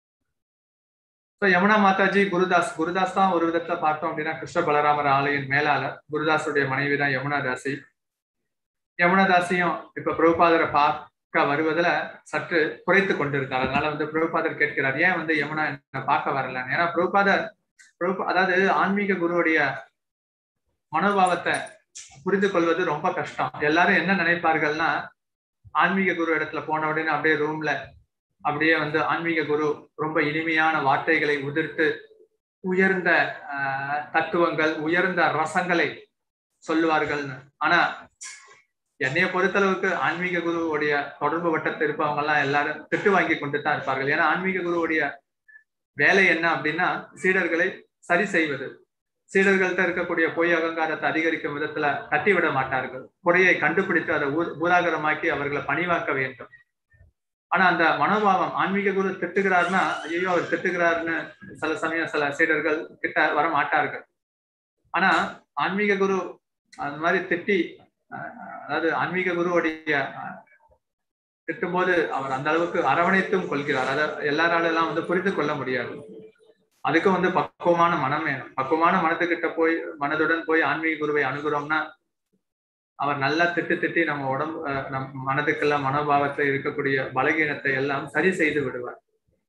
ஸோ யமுனா மாதாஜி குருதாஸ் குருதாஸ் தான் ஒரு விதத்துல பார்த்தோம் அப்படின்னா கிருஷ்ண பலராமர் ஆலயின் மேலாளர் குருதாஸுடைய மனைவி தான் யமுனா தாசி யமுனா தாசியும் இப்ப பிரபுபாதரை பார்க்க வருவதுல சற்று குறைத்து கொண்டிருந்தார் அதனால வந்து பிரபுபாதர் கேட்கிறார் ஏன் வந்து யமுனா என்ன பார்க்க வரல ஏன்னா பிரபுபாதர் பிரபு அதாவது ஆன்மீக குருவுடைய மனோபாவத்தை புரிந்து கொள்வது ரொம்ப கஷ்டம் எல்லாரும் என்ன நினைப்பார்கள்னா ஆன்மீக குரு இடத்துல போன உடனே அப்படியே ரூம்ல அப்படியே வந்து ஆன்மீக குரு ரொம்ப இனிமையான வார்த்தைகளை உதிர்த்து உயர்ந்த தத்துவங்கள் உயர்ந்த ரசங்களை சொல்லுவார்கள்னு ஆனா என்னைய பொறுத்தளவுக்கு ஆன்மீக குருவுடைய தொடர்பு வட்டத்தில் இருப்பவங்க எல்லாம் எல்லாரும் திட்டு வாங்கி கொண்டு தான் இருப்பார்கள் ஏன்னா ஆன்மீக குருவுடைய வேலை என்ன அப்படின்னா சீடர்களை சரி செய்வது சீடர்கள்ட்ட இருக்கக்கூடிய பொய் அகங்காரத்தை அதிகரிக்கும் விதத்துல தட்டி விட மாட்டார்கள் குறையை கண்டுபிடித்து அதை ஊராகரமாக்கி அவர்களை பணிவாக்க வேண்டும் ஆனா அந்த மனோபாவம் ஆன்மீக குரு திட்டுகிறாருன்னா ஐயோ அவர் திட்டுகிறாருன்னு சில சமயம் சில சீடர்கள் கிட்ட வர மாட்டார்கள் ஆனா ஆன்மீக குரு அந்த மாதிரி திட்டி அதாவது ஆன்மீக குருவுடைய திட்டும் போது அவர் அந்த அளவுக்கு அரவணைத்தும் கொள்கிறார் அதை எல்லாரால எல்லாம் வந்து புரிந்து கொள்ள முடியாது அதுக்கு வந்து பக்குவமான மனம் வேணும் பக்குவமான மனத்துக்கிட்ட போய் மனதுடன் போய் ஆன்மீக குருவை அணுகிறோம்னா அவர் நல்லா திட்டு திட்டி நம்ம உடம்பு நம் மனதுக்கெல்லாம் மனோபாவத்துல இருக்கக்கூடிய பலகீனத்தை எல்லாம் சரி செய்து விடுவார்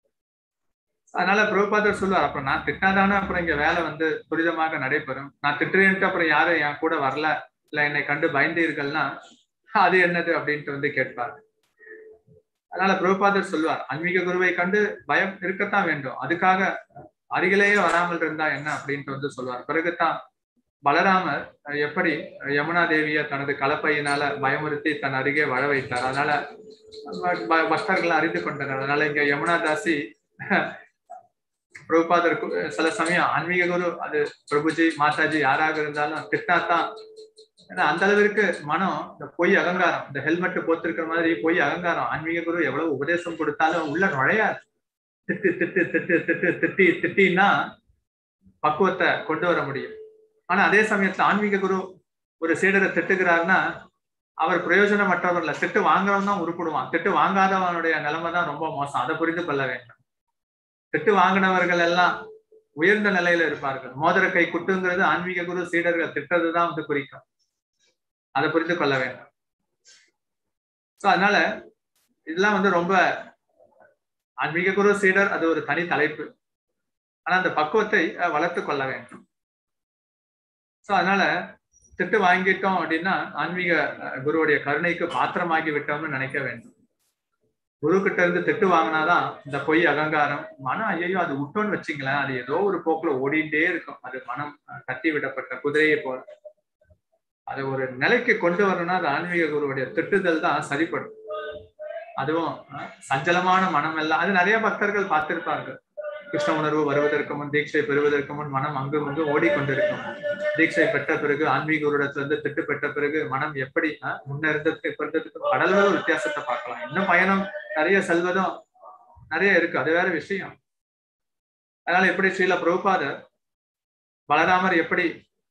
அதனால பிரபுபாதர் சொல்லுவார் அப்புறம் நான் திட்டாதானே அப்புறம் இங்க வேலை வந்து துரிதமாக நடைபெறும் நான் திட்டுறேன்ட்டு அப்புறம் யாரும் என் கூட வரல இல்ல என்னை கண்டு பயந்தீர்கள்னா அது என்னது அப்படின்ட்டு வந்து கேட்பார் அதனால பிரபுபாதர் சொல்லுவார் ஆன்மீக குருவை கண்டு பயம் இருக்கத்தான் வேண்டும் அதுக்காக அருகிலேயே வராமல் இருந்தா என்ன அப்படின்ட்டு வந்து சொல்லுவார் பிறகுதான் பலராமர் எப்படி யமுனா தேவிய தனது கலப்பையினால பயமுறுத்தி தன் அருகே வள வைத்தார் அதனால பக்தர்கள் அறிந்து கொண்டனர் அதனால இங்க யமுனா தாசி பிரபுபாதர் சில சமயம் ஆன்மீக குரு அது பிரபுஜி மாதாஜி யாராக இருந்தாலும் திட்டாத்தான் ஏன்னா அந்த அளவிற்கு மனம் இந்த பொய் அகங்காரம் இந்த ஹெல்மெட் போத்திருக்கிற மாதிரி பொய் அகங்காரம் ஆன்மீக குரு எவ்வளவு உபதேசம் கொடுத்தாலும் உள்ள நுழையாது திட்டு திட்டு திட்டு திட்டு திட்டி திட்டின்னா பக்குவத்தை கொண்டு வர முடியும் ஆனா அதே சமயத்துல ஆன்மீக குரு ஒரு சீடரை திட்டுகிறாருன்னா அவர் பிரயோஜனமற்றவர் இல்ல திட்டு வாங்குறவன் தான் உருப்பிடுவான் திட்டு வாங்காதவனுடைய நிலைமை தான் ரொம்ப மோசம் அதை புரிந்து கொள்ள வேண்டும் திட்டு வாங்கினவர்கள் எல்லாம் உயர்ந்த நிலையில இருப்பார்கள் மோதிர கை குட்டுங்கிறது ஆன்மீக குரு சீடர்கள் திட்டதுதான் வந்து குறிக்கும் அதை புரிந்து கொள்ள வேண்டும் சோ அதனால இதெல்லாம் வந்து ரொம்ப ஆன்மீக குரு சீடர் அது ஒரு தனி தலைப்பு ஆனா அந்த பக்குவத்தை வளர்த்து கொள்ள வேண்டும் சோ அதனால திட்டு வாங்கிட்டோம் அப்படின்னா ஆன்மீக குருவுடைய கருணைக்கு பாத்திரமாகி விட்டோம்னு நினைக்க வேண்டும் குரு கிட்ட இருந்து திட்டு வாங்கினாதான் இந்த பொய் அகங்காரம் மனம் ஐயோ அது விட்டோன்னு வச்சுங்களேன் அது ஏதோ ஒரு போக்குல ஓடிட்டே இருக்கும் அது மனம் கட்டி விடப்பட்ட குதிரையை போல அதை ஒரு நிலைக்கு கொண்டு வரணும்னா அது ஆன்மீக குருவுடைய திட்டுதல் தான் சரிப்படும் அதுவும் சஞ்சலமான மனம் எல்லாம் அது நிறைய பக்தர்கள் பார்த்திருப்பார்கள் கிருஷ்ண உணர்வு வருவதற்கு முன் தீட்சை பெறுவதற்கு முன் மனம் அங்கும் அங்கும் ஓடிக்கொண்டிருக்கும் தீட்சை பெற்ற பிறகு ஆன்மீக உருடத்துல இருந்து திட்டு பெற்ற பிறகு மனம் எப்படி முன்ன இருந்ததுக்கு இப்ப இருந்ததுக்கு கடல்வர வித்தியாசத்தை பார்க்கலாம் இன்னும் பயணம் நிறைய செல்வதும் நிறைய இருக்கு அது வேற விஷயம் அதனால எப்படி ஸ்ரீல பிரபுபாதர் பலராமர் எப்படி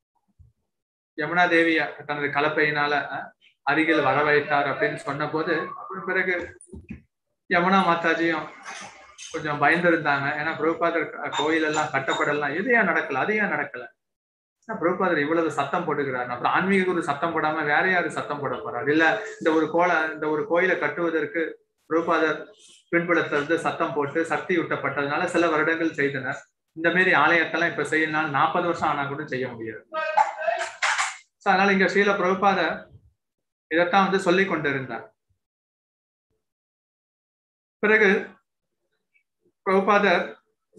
யமுனா தேவிய தனது கலப்பையினால அருகில் வர வைத்தார் அப்படின்னு சொன்ன போது அப்புறம் பிறகு யமுனா மாதாஜியும் கொஞ்சம் பயந்துருந்தாங்க ஏன்னா பிரபுபாதர் கோயில் எல்லாம் கட்டப்படலாம் இது ஏன் நடக்கல அது ஏன் நடக்கல பிரபுபாதர் இவ்வளவு சத்தம் போட்டுக்கிறாரு அப்புறம் ஆன்மீக குரு சத்தம் போடாம வேற யாரு சத்தம் போட போறாரு இல்ல இந்த ஒரு கோல இந்த ஒரு கோயிலை கட்டுவதற்கு பிரபுபாதர் பின்புலத்துல இருந்து சத்தம் போட்டு சக்தி ஊட்டப்பட்டதுனால சில வருடங்கள் செய்தனர் இந்த மாரி ஆலயத்தெல்லாம் இப்ப செய்யணும்னால நாற்பது வருஷம் ஆனா கூட செய்ய முடியாது அதனால இங்க ஸ்ரீல பிரபுபாதர் இதைத்தான் வந்து சொல்லி கொண்டிருந்தார் பிறகு பிரபுபாதர்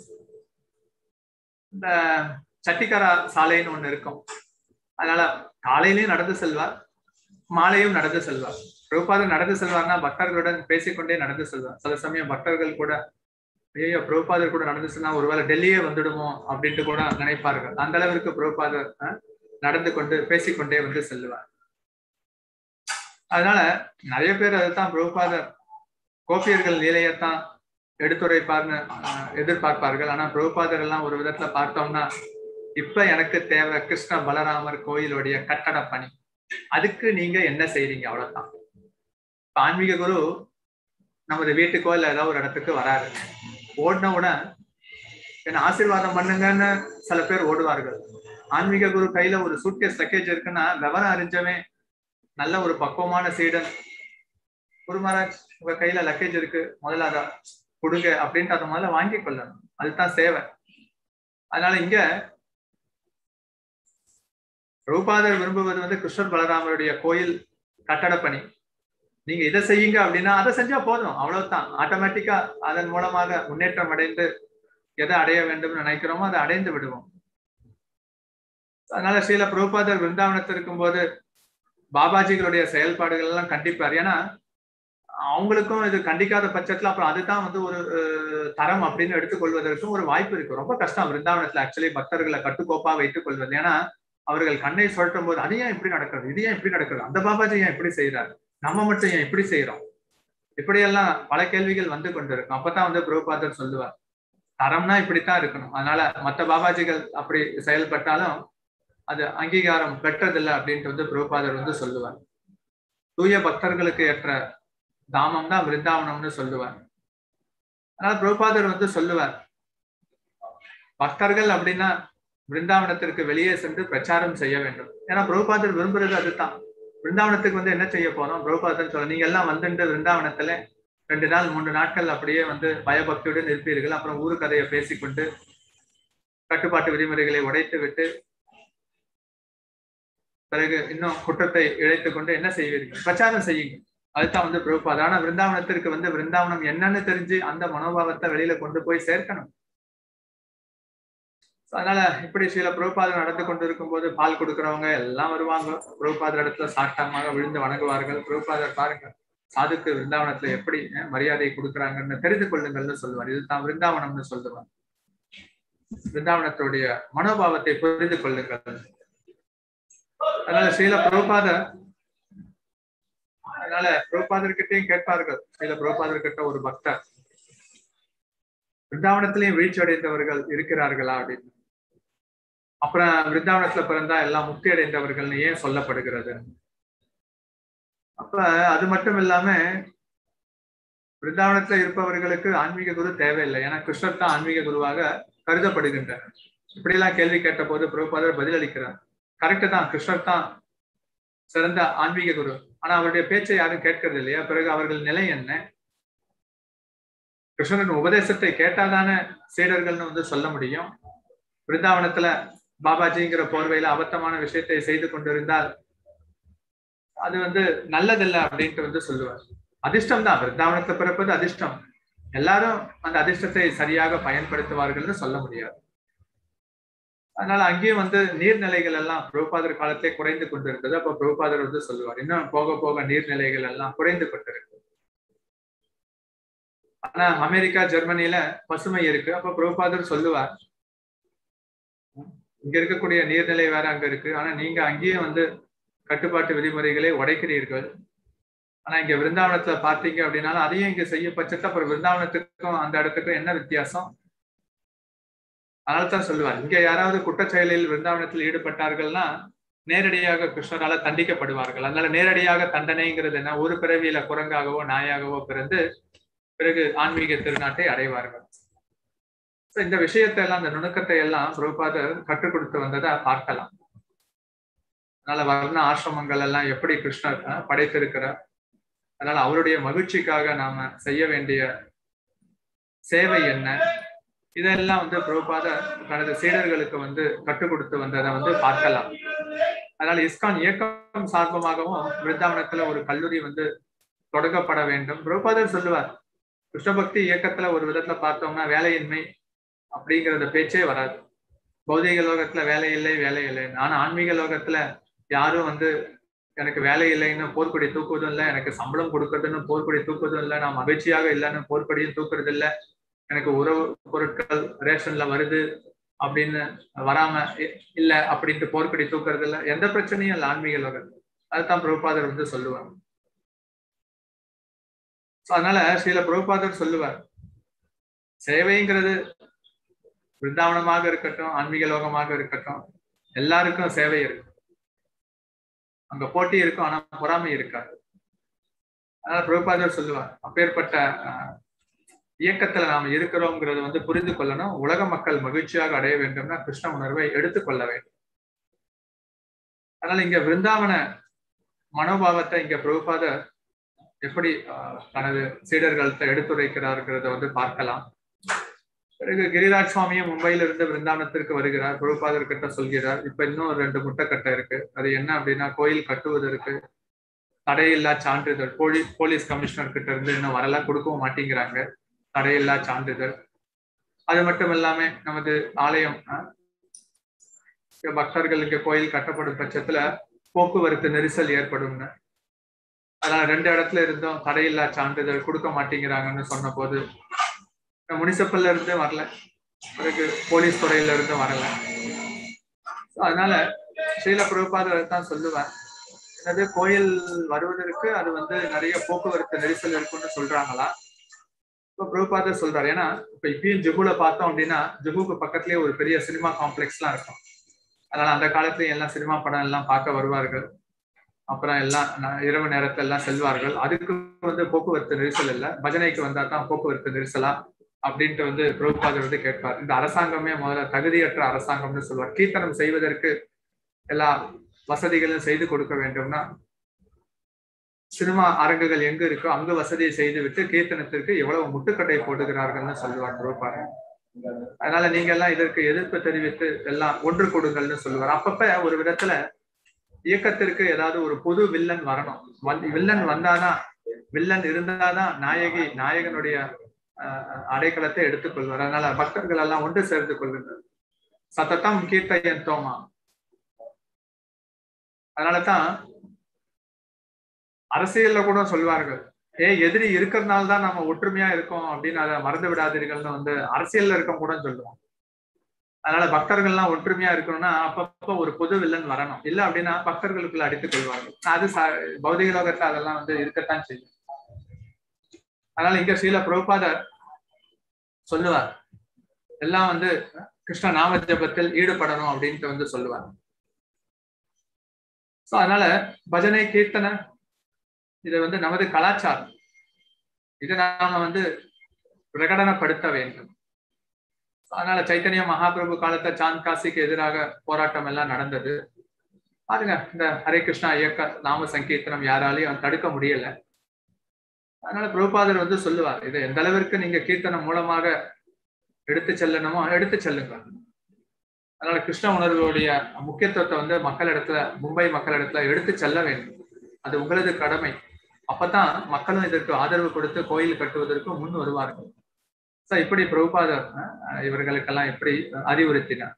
இந்த சட்டிக்காரா சாலைன்னு ஒண்ணு இருக்கும் அதனால காலையிலயும் நடந்து செல்வார் மாலையும் நடந்து செல்வார் பிரபுபாதர் நடந்து செல்வார்னா பக்தர்களுடன் பேசிக்கொண்டே நடந்து செல்வார் சில சமயம் பக்தர்கள் கூட ஐயோ பிரபுபாதர் கூட நடந்து செல்லா ஒருவேளை டெல்லியே வந்துடுமோ அப்படின்ட்டு கூட நினைப்பார்கள் அந்த அளவிற்கு பிரபுபாதர் நடந்து கொண்டு பேசிக்கொண்டே வந்து செல்லுவார் அதனால நிறைய பேர் அதுதான் பிரபுபாதர் கோபியர்கள் லீலையத்தான் எடுத்துரைப்பார்னு எதிர்பார்ப்பார்கள் ஆனா பிரபுபாதர் எல்லாம் ஒரு விதத்துல பார்த்தோம்னா இப்ப எனக்கு தேவை கிருஷ்ண பலராமர் கோயிலுடைய கட்டட பணி அதுக்கு நீங்க என்ன செய்றீங்க அவ்வளவுதான் இப்ப ஆன்மீக குரு நமது வீட்டுக்கோ இல்ல ஏதாவது ஒரு இடத்துக்கு வராரு ஓடின உடனே என்ன ஆசீர்வாதம் பண்ணுங்கன்னு சில பேர் ஓடுவார்கள் ஆன்மீக குரு கையில ஒரு சூட்கேஸ் லக்கேஜ் இருக்குன்னா விவரம் அறிஞ்சவன் நல்ல ஒரு பக்குவமான சீடன் குரு மகாராஜ் உங்க கையில லக்கேஜ் இருக்கு முதல்ல அதை கொடுங்க அப்படின்ட்டு அதை முதல்ல வாங்கி கொள்ளணும் அதுதான் சேவை அதனால இங்க ரூபாதர் விரும்புவது வந்து கிருஷ்ணர் பலராமருடைய கோயில் கட்டட பணி நீங்க இதை செய்யுங்க அப்படின்னா அதை செஞ்சா போதும் அவ்வளவுதான் ஆட்டோமேட்டிக்கா அதன் மூலமாக முன்னேற்றம் அடைந்து எதை அடைய வேண்டும் நினைக்கிறோமோ அதை அடைந்து விடுவோம் அதனால ஸ்ரீல பிரபுபாதர் விருந்தாவனத்தில் இருக்கும்போது பாபாஜிகளுடைய செயல்பாடுகள் எல்லாம் கண்டிப்பார் ஏன்னா அவங்களுக்கும் இது கண்டிக்காத பட்சத்துல அப்புறம் அதுதான் வந்து ஒரு தரம் அப்படின்னு எடுத்துக்கொள்வதற்கும் ஒரு வாய்ப்பு இருக்கு ரொம்ப கஷ்டம் விருந்தாவனத்துல ஆக்சுவலி பக்தர்களை கட்டுக்கோப்பா வைத்துக் கொள்வது ஏன்னா அவர்கள் கண்ணை சுழட்டும் போது அது ஏன் இப்படி நடக்கிறது இது ஏன் இப்படி நடக்கிறது அந்த பாபாஜி ஏன் இப்படி செய்யறாரு நம்ம மட்டும் ஏன் இப்படி செய்யறோம் இப்படியெல்லாம் பல கேள்விகள் வந்து கொண்டிருக்கும் அப்பதான் வந்து பிரபுபாதர் சொல்லுவார் தரம்னா இப்படித்தான் இருக்கணும் அதனால மற்ற பாபாஜிகள் அப்படி செயல்பட்டாலும் அது அங்கீகாரம் பெற்றதில்லை அப்படின்ட்டு வந்து பிரபுபாதர் வந்து சொல்லுவார் தூய பக்தர்களுக்கு ஏற்ற தாமம் தான் விருந்தாவனம்னு சொல்லுவார் அதனால பிரபுபாதர் வந்து சொல்லுவார் பக்தர்கள் அப்படின்னா பிருந்தாவனத்திற்கு வெளியே சென்று பிரச்சாரம் செய்ய வேண்டும் ஏன்னா பிரபுபாதர் விரும்புறது அதுதான் பிருந்தாவனத்துக்கு வந்து என்ன செய்ய போறோம் பிரபுபாதர் சொல்ல நீங்க எல்லாம் வந்துட்டு பிருந்தாவனத்துல ரெண்டு நாள் மூன்று நாட்கள் அப்படியே வந்து பயபக்தியுடன் இருப்பீர்கள் அப்புறம் ஊரு கதையை பேசிக்கொண்டு கட்டுப்பாட்டு விதிமுறைகளை உடைத்து விட்டு பிறகு இன்னும் குற்றத்தை இழைத்து கொண்டு என்ன செய்வீர்கள் பிரச்சாரம் செய்யுங்க அதுதான் வந்து பிரபுபாதம் ஆனா பிருந்தாவனத்திற்கு வந்து பிருந்தாவனம் என்னன்னு தெரிஞ்சு அந்த மனோபாவத்தை வெளியில கொண்டு போய் சேர்க்கணும் அதனால இப்படி சில பிரபுபாதம் நடந்து கொண்டு இருக்கும் போது பால் கொடுக்கறவங்க எல்லாம் வருவாங்க பிரபுபாதர் இடத்துல சாஷ்டாமாக விழுந்து வணங்குவார்கள் பிரபுபாதர் பாருங்க சாதுக்கு விருந்தாவனத்துல எப்படி மரியாதை கொடுக்குறாங்கன்னு தெரிந்து கொள்ளுங்கள்னு சொல்லுவார் இதுதான் விருந்தாவனம்னு சொல்லுவார் விருந்தாவனத்துடைய மனோபாவத்தை புரிந்து கொள்ளுங்கள் அதனால ஸ்ரீல பிரபுபாதர் அதனால பிரபுபாதர்கிட்டையும் கேட்பார்கள் ஸ்ரீல பிரபுபாதர் கிட்ட ஒரு பக்தர் பிருந்தாவனத்திலையும் வீழ்ச்சி அடைந்தவர்கள் இருக்கிறார்களா அப்படின்னு அப்புறம் பிருந்தாவனத்துல பிறந்தா எல்லாம் முக்தி அடைந்தவர்கள்னு ஏன் சொல்லப்படுகிறது அப்ப அது மட்டும் இல்லாம பிருந்தாவனத்துல இருப்பவர்களுக்கு ஆன்மீக குரு தேவையில்லை ஏன்னா கிருஷ்ணர் தான் ஆன்மீக குருவாக கருதப்படுகின்றனர் இப்படி எல்லாம் கேள்வி கேட்ட போது பிரபுபாதர் பதிலளிக்கிறார் கரெக்டு தான் கிருஷ்ணர் தான் சிறந்த ஆன்மீக குரு ஆனா அவருடைய பேச்சை யாரும் கேட்கறது இல்லையா பிறகு அவர்கள் நிலை என்ன கிருஷ்ணரின் உபதேசத்தை கேட்டாதானே சீடர்கள்னு வந்து சொல்ல முடியும் பிருந்தாவனத்துல பாபாஜிங்கிற போர்வையில அபத்தமான விஷயத்தை செய்து கொண்டிருந்தால் அது வந்து நல்லதில்லை அப்படின்ட்டு வந்து சொல்லுவார் அதிர்ஷ்டம் தான் பிருந்தாவனத்துல பிறப்பது அதிர்ஷ்டம் எல்லாரும் அந்த அதிர்ஷ்டத்தை சரியாக பயன்படுத்துவார்கள்னு சொல்ல முடியாது அதனால அங்கேயும் வந்து நீர்நிலைகள் எல்லாம் பிரபுபாதர் காலத்திலே குறைந்து கொண்டிருந்தது அப்ப பிரபுபாதர் வந்து சொல்லுவார் இன்னும் போக போக நீர்நிலைகள் எல்லாம் குறைந்து கொண்டிருக்கு ஆனா அமெரிக்கா ஜெர்மனில பசுமை இருக்கு அப்ப பிரபுபாதர் சொல்லுவார் இங்க இருக்கக்கூடிய நீர்நிலை வேற அங்க இருக்கு ஆனா நீங்க அங்கேயும் வந்து கட்டுப்பாட்டு விதிமுறைகளை உடைக்கிறீர்கள் ஆனா இங்க விருந்தாவனத்துல பாத்தீங்க அப்படின்னாலும் அதையும் இங்க செய்ய பட்சத்தை அப்புறம் விருந்தாவனத்துக்கும் அந்த இடத்துக்கும் என்ன வித்தியாசம் அதனால தான் சொல்லுவார் இங்க யாராவது குற்றச்செயலில் விருந்தாவனத்தில் ஈடுபட்டார்கள்னா நேரடியாக கிருஷ்ணரால தண்டிக்கப்படுவார்கள் அதனால நேரடியாக தண்டனைங்கிறது என்ன ஒரு பிறவியில குரங்காகவோ நாயாகவோ பிறந்து பிறகு ஆன்மீக திருநாட்டை அடைவார்கள் இந்த விஷயத்தை எல்லாம் அந்த நுணுக்கத்தை எல்லாம் பிரபுபாதர் கற்றுக் கொடுத்து வந்ததை பார்க்கலாம் அதனால வர்ண ஆசிரமங்கள் எல்லாம் எப்படி கிருஷ்ணர் படைத்திருக்கிறார் அதனால அவருடைய மகிழ்ச்சிக்காக நாம செய்ய வேண்டிய சேவை என்ன இதெல்லாம் வந்து பிரபுபாத தனது சீடர்களுக்கு வந்து கற்றுக் கொடுத்து வந்ததை வந்து பார்க்கலாம் அதனால இஸ்கான் இயக்கம் சார்பமாகவும் பிருந்தாவனத்துல ஒரு கல்லூரி வந்து தொடங்கப்பட வேண்டும் பிரபுபாதர் சொல்லுவார் கிருஷ்ணபக்தி இயக்கத்துல ஒரு விதத்துல பார்த்தோம்னா வேலையின்மை அப்படிங்கிறத பேச்சே வராது பௌதிக லோகத்துல வேலை இல்லை வேலை இல்லை ஆனா ஆன்மீக லோகத்துல யாரும் வந்து எனக்கு வேலை இல்லைன்னு போர்க்கொடி தூக்குவதும் இல்லை எனக்கு சம்பளம் கொடுக்கறதுன்னு போர்க்கொடி தூக்குவதும் இல்லை நான் மகிழ்ச்சியாக இல்லைன்னு போர்க்கொடியும் தூக்குறது இல்லை எனக்கு உறவு பொருட்கள் ரேஷன்ல வருது அப்படின்னு வராம இல்ல அப்படின்ட்டு போர்க்கொடி தூக்குறது இல்லை எந்த பிரச்சனையும் இல்லை ஆன்மீக லோகத்துல அதுதான் பிரபுபாதர் வந்து சொல்லுவாங்க அதனால ஸ்ரீல பிரபுபாதர் சொல்லுவார் சேவைங்கிறது பிருந்தாவனமாக இருக்கட்டும் ஆன்மீக லோகமாக இருக்கட்டும் எல்லாருக்கும் சேவை இருக்கு அங்க போட்டி இருக்கும் ஆனா பொறாமை இருக்காது அதனால பிரபுபாதர் சொல்லுவார் அப்பேற்பட்ட இயக்கத்துல நாம இருக்கிறோங்கிறது வந்து புரிந்து கொள்ளணும் உலக மக்கள் மகிழ்ச்சியாக அடைய வேண்டும்னா கிருஷ்ண உணர்வை எடுத்துக்கொள்ள வேண்டும் அதனால இங்க பிருந்தாவன மனோபாவத்தை இங்க பிரபுபாதர் எப்படி தனது சீடர்கள்ட்ட எடுத்துரைக்கிறார்கிறத வந்து பார்க்கலாம் பிறகு கிரிராஜ் சுவாமியும் மும்பையில இருந்து பிருந்தாவனத்திற்கு வருகிறார் பிரபுபாதர் கிட்ட சொல்கிறார் இப்ப இன்னும் ரெண்டு முட்டைக்கட்டை இருக்கு அது என்ன அப்படின்னா கோயில் கட்டுவதற்கு தடையில்லா சான்றிதழ் போலீஸ் போலீஸ் கமிஷனர் கிட்ட இருந்து இன்னும் வரலாம் கொடுக்கவும் மாட்டேங்கிறாங்க தடையில்லா சான்றிதழ் அது மட்டும் இல்லாம நமது ஆலயம் பக்தர்கள் இங்க கோயில் கட்டப்படும் பட்சத்துல போக்குவரத்து நெரிசல் ஏற்படும்னு அதனால ரெண்டு இடத்துல இருந்தும் தடையில்லா சான்றிதழ் கொடுக்க மாட்டேங்கிறாங்கன்னு சொன்ன போது முனிசிபல்ல இருந்து வரல பிறகு போலீஸ் துறையில இருந்து வரல அதனால ஸ்ரீல பிரபுபாதர் தான் சொல்லுவேன் என்னது கோயில் வருவதற்கு அது வந்து நிறைய போக்குவரத்து நெரிசல் இருக்குன்னு சொல்றாங்களா இப்ப பிரபுபாதர் சொல்றாரு ஏன்னா இப்ப இப்பயும் ஜுகுல பார்த்தோம் அப்படின்னா ஜுகுக்கு பக்கத்துலயே ஒரு பெரிய சினிமா காம்ப்ளெக்ஸ் எல்லாம் இருக்கும் அதனால அந்த காலத்துலயும் எல்லாம் சினிமா படம் எல்லாம் பார்க்க வருவார்கள் அப்புறம் எல்லாம் இரவு நேரத்துல எல்லாம் செல்வார்கள் அதுக்கு வந்து போக்குவரத்து நெரிசல் இல்லை பஜனைக்கு வந்தா தான் போக்குவரத்து நெரிசலா அப்படின்ட்டு வந்து பிரபுபாதர் வந்து கேட்பார் இந்த அரசாங்கமே முதல்ல தகுதியற்ற அரசாங்கம்னு சொல்லுவார் கீர்த்தனம் செய்வதற்கு எல்லா வசதிகளும் செய்து கொடுக்க வேண்டும்னா சினிமா அரங்குகள் எங்க இருக்கோ அங்கு வசதியை செய்து விட்டு கீர்த்தனத்திற்கு எவ்வளவு முட்டுக்கட்டை போடுகிறார்கள்னு சொல்லுவார் பிரபுபாதர் அதனால நீங்க எல்லாம் இதற்கு எதிர்ப்பு தெரிவித்து எல்லாம் ஒன்று கொடுங்கள்னு சொல்லுவார் அப்பப்ப ஒரு விதத்துல இயக்கத்திற்கு ஏதாவது ஒரு புது வில்லன் வரணும் வில்லன் வந்தாதான் வில்லன் இருந்தாதான் நாயகி நாயகனுடைய அடைக்கலத்தை எடுத்துக்கொள்வார் அதனால பக்தர்கள் எல்லாம் ஒன்று சேர்ந்து கொள்ளுங்கள் சத்தத்தம் கீர்த்தையன் தோமா அதனாலதான் அரசியல்ல கூட சொல்வார்கள் ஏ எதிரி இருக்கிறதுனால தான் நம்ம ஒற்றுமையா இருக்கோம் அப்படின்னு அதை மறந்து விடாதீர்கள்னு வந்து அரசியல்ல இருக்க கூட சொல்லுவோம் அதனால பக்தர்கள்லாம் ஒற்றுமையா இருக்கணும்னா அப்பப்போ ஒரு பொது வில்லன் வரணும் இல்ல அப்படின்னா பக்தர்களுக்குள்ள அடித்துக் கொள்வார்கள் அது பௌதிக லோகத்தை அதெல்லாம் வந்து இருக்கத்தான் செய்யும் அதனால இங்க ஸ்ரீல பிரபுபாதர் சொல்லுவார் எல்லாம் வந்து கிருஷ்ண நாம ஜபத்தில் ஈடுபடணும் அப்படின்ட்டு வந்து சொல்லுவார் சோ அதனால பஜனை கீர்த்தனை இது வந்து நமது கலாச்சாரம் இதை நாம வந்து பிரகடனப்படுத்த வேண்டும் அதனால சைத்தன்ய மகாபிரபு காலத்தை சாந்த் காசிக்கு எதிராக போராட்டம் எல்லாம் நடந்தது பாருங்க இந்த ஹரே கிருஷ்ணா இயக்க நாம சங்கீர்த்தனம் யாராலையும் தடுக்க முடியல அதனால பிரபுபாதர் வந்து சொல்லுவார் இதை எந்த அளவிற்கு நீங்க கீர்த்தனம் மூலமாக எடுத்து செல்லணுமோ எடுத்து செல்லுங்க அதனால கிருஷ்ண உணர்வுடைய முக்கியத்துவத்தை வந்து மக்களிடத்துல மும்பை மக்களிடத்துல எடுத்து செல்ல வேண்டும் அது உங்களது கடமை அப்பதான் மக்களும் இதற்கு ஆதரவு கொடுத்து கோயில் கட்டுவதற்கு முன் வருவார்கள் சோ இப்படி பிரபுபாதர் இவர்களுக்கெல்லாம் எப்படி அறிவுறுத்தினார்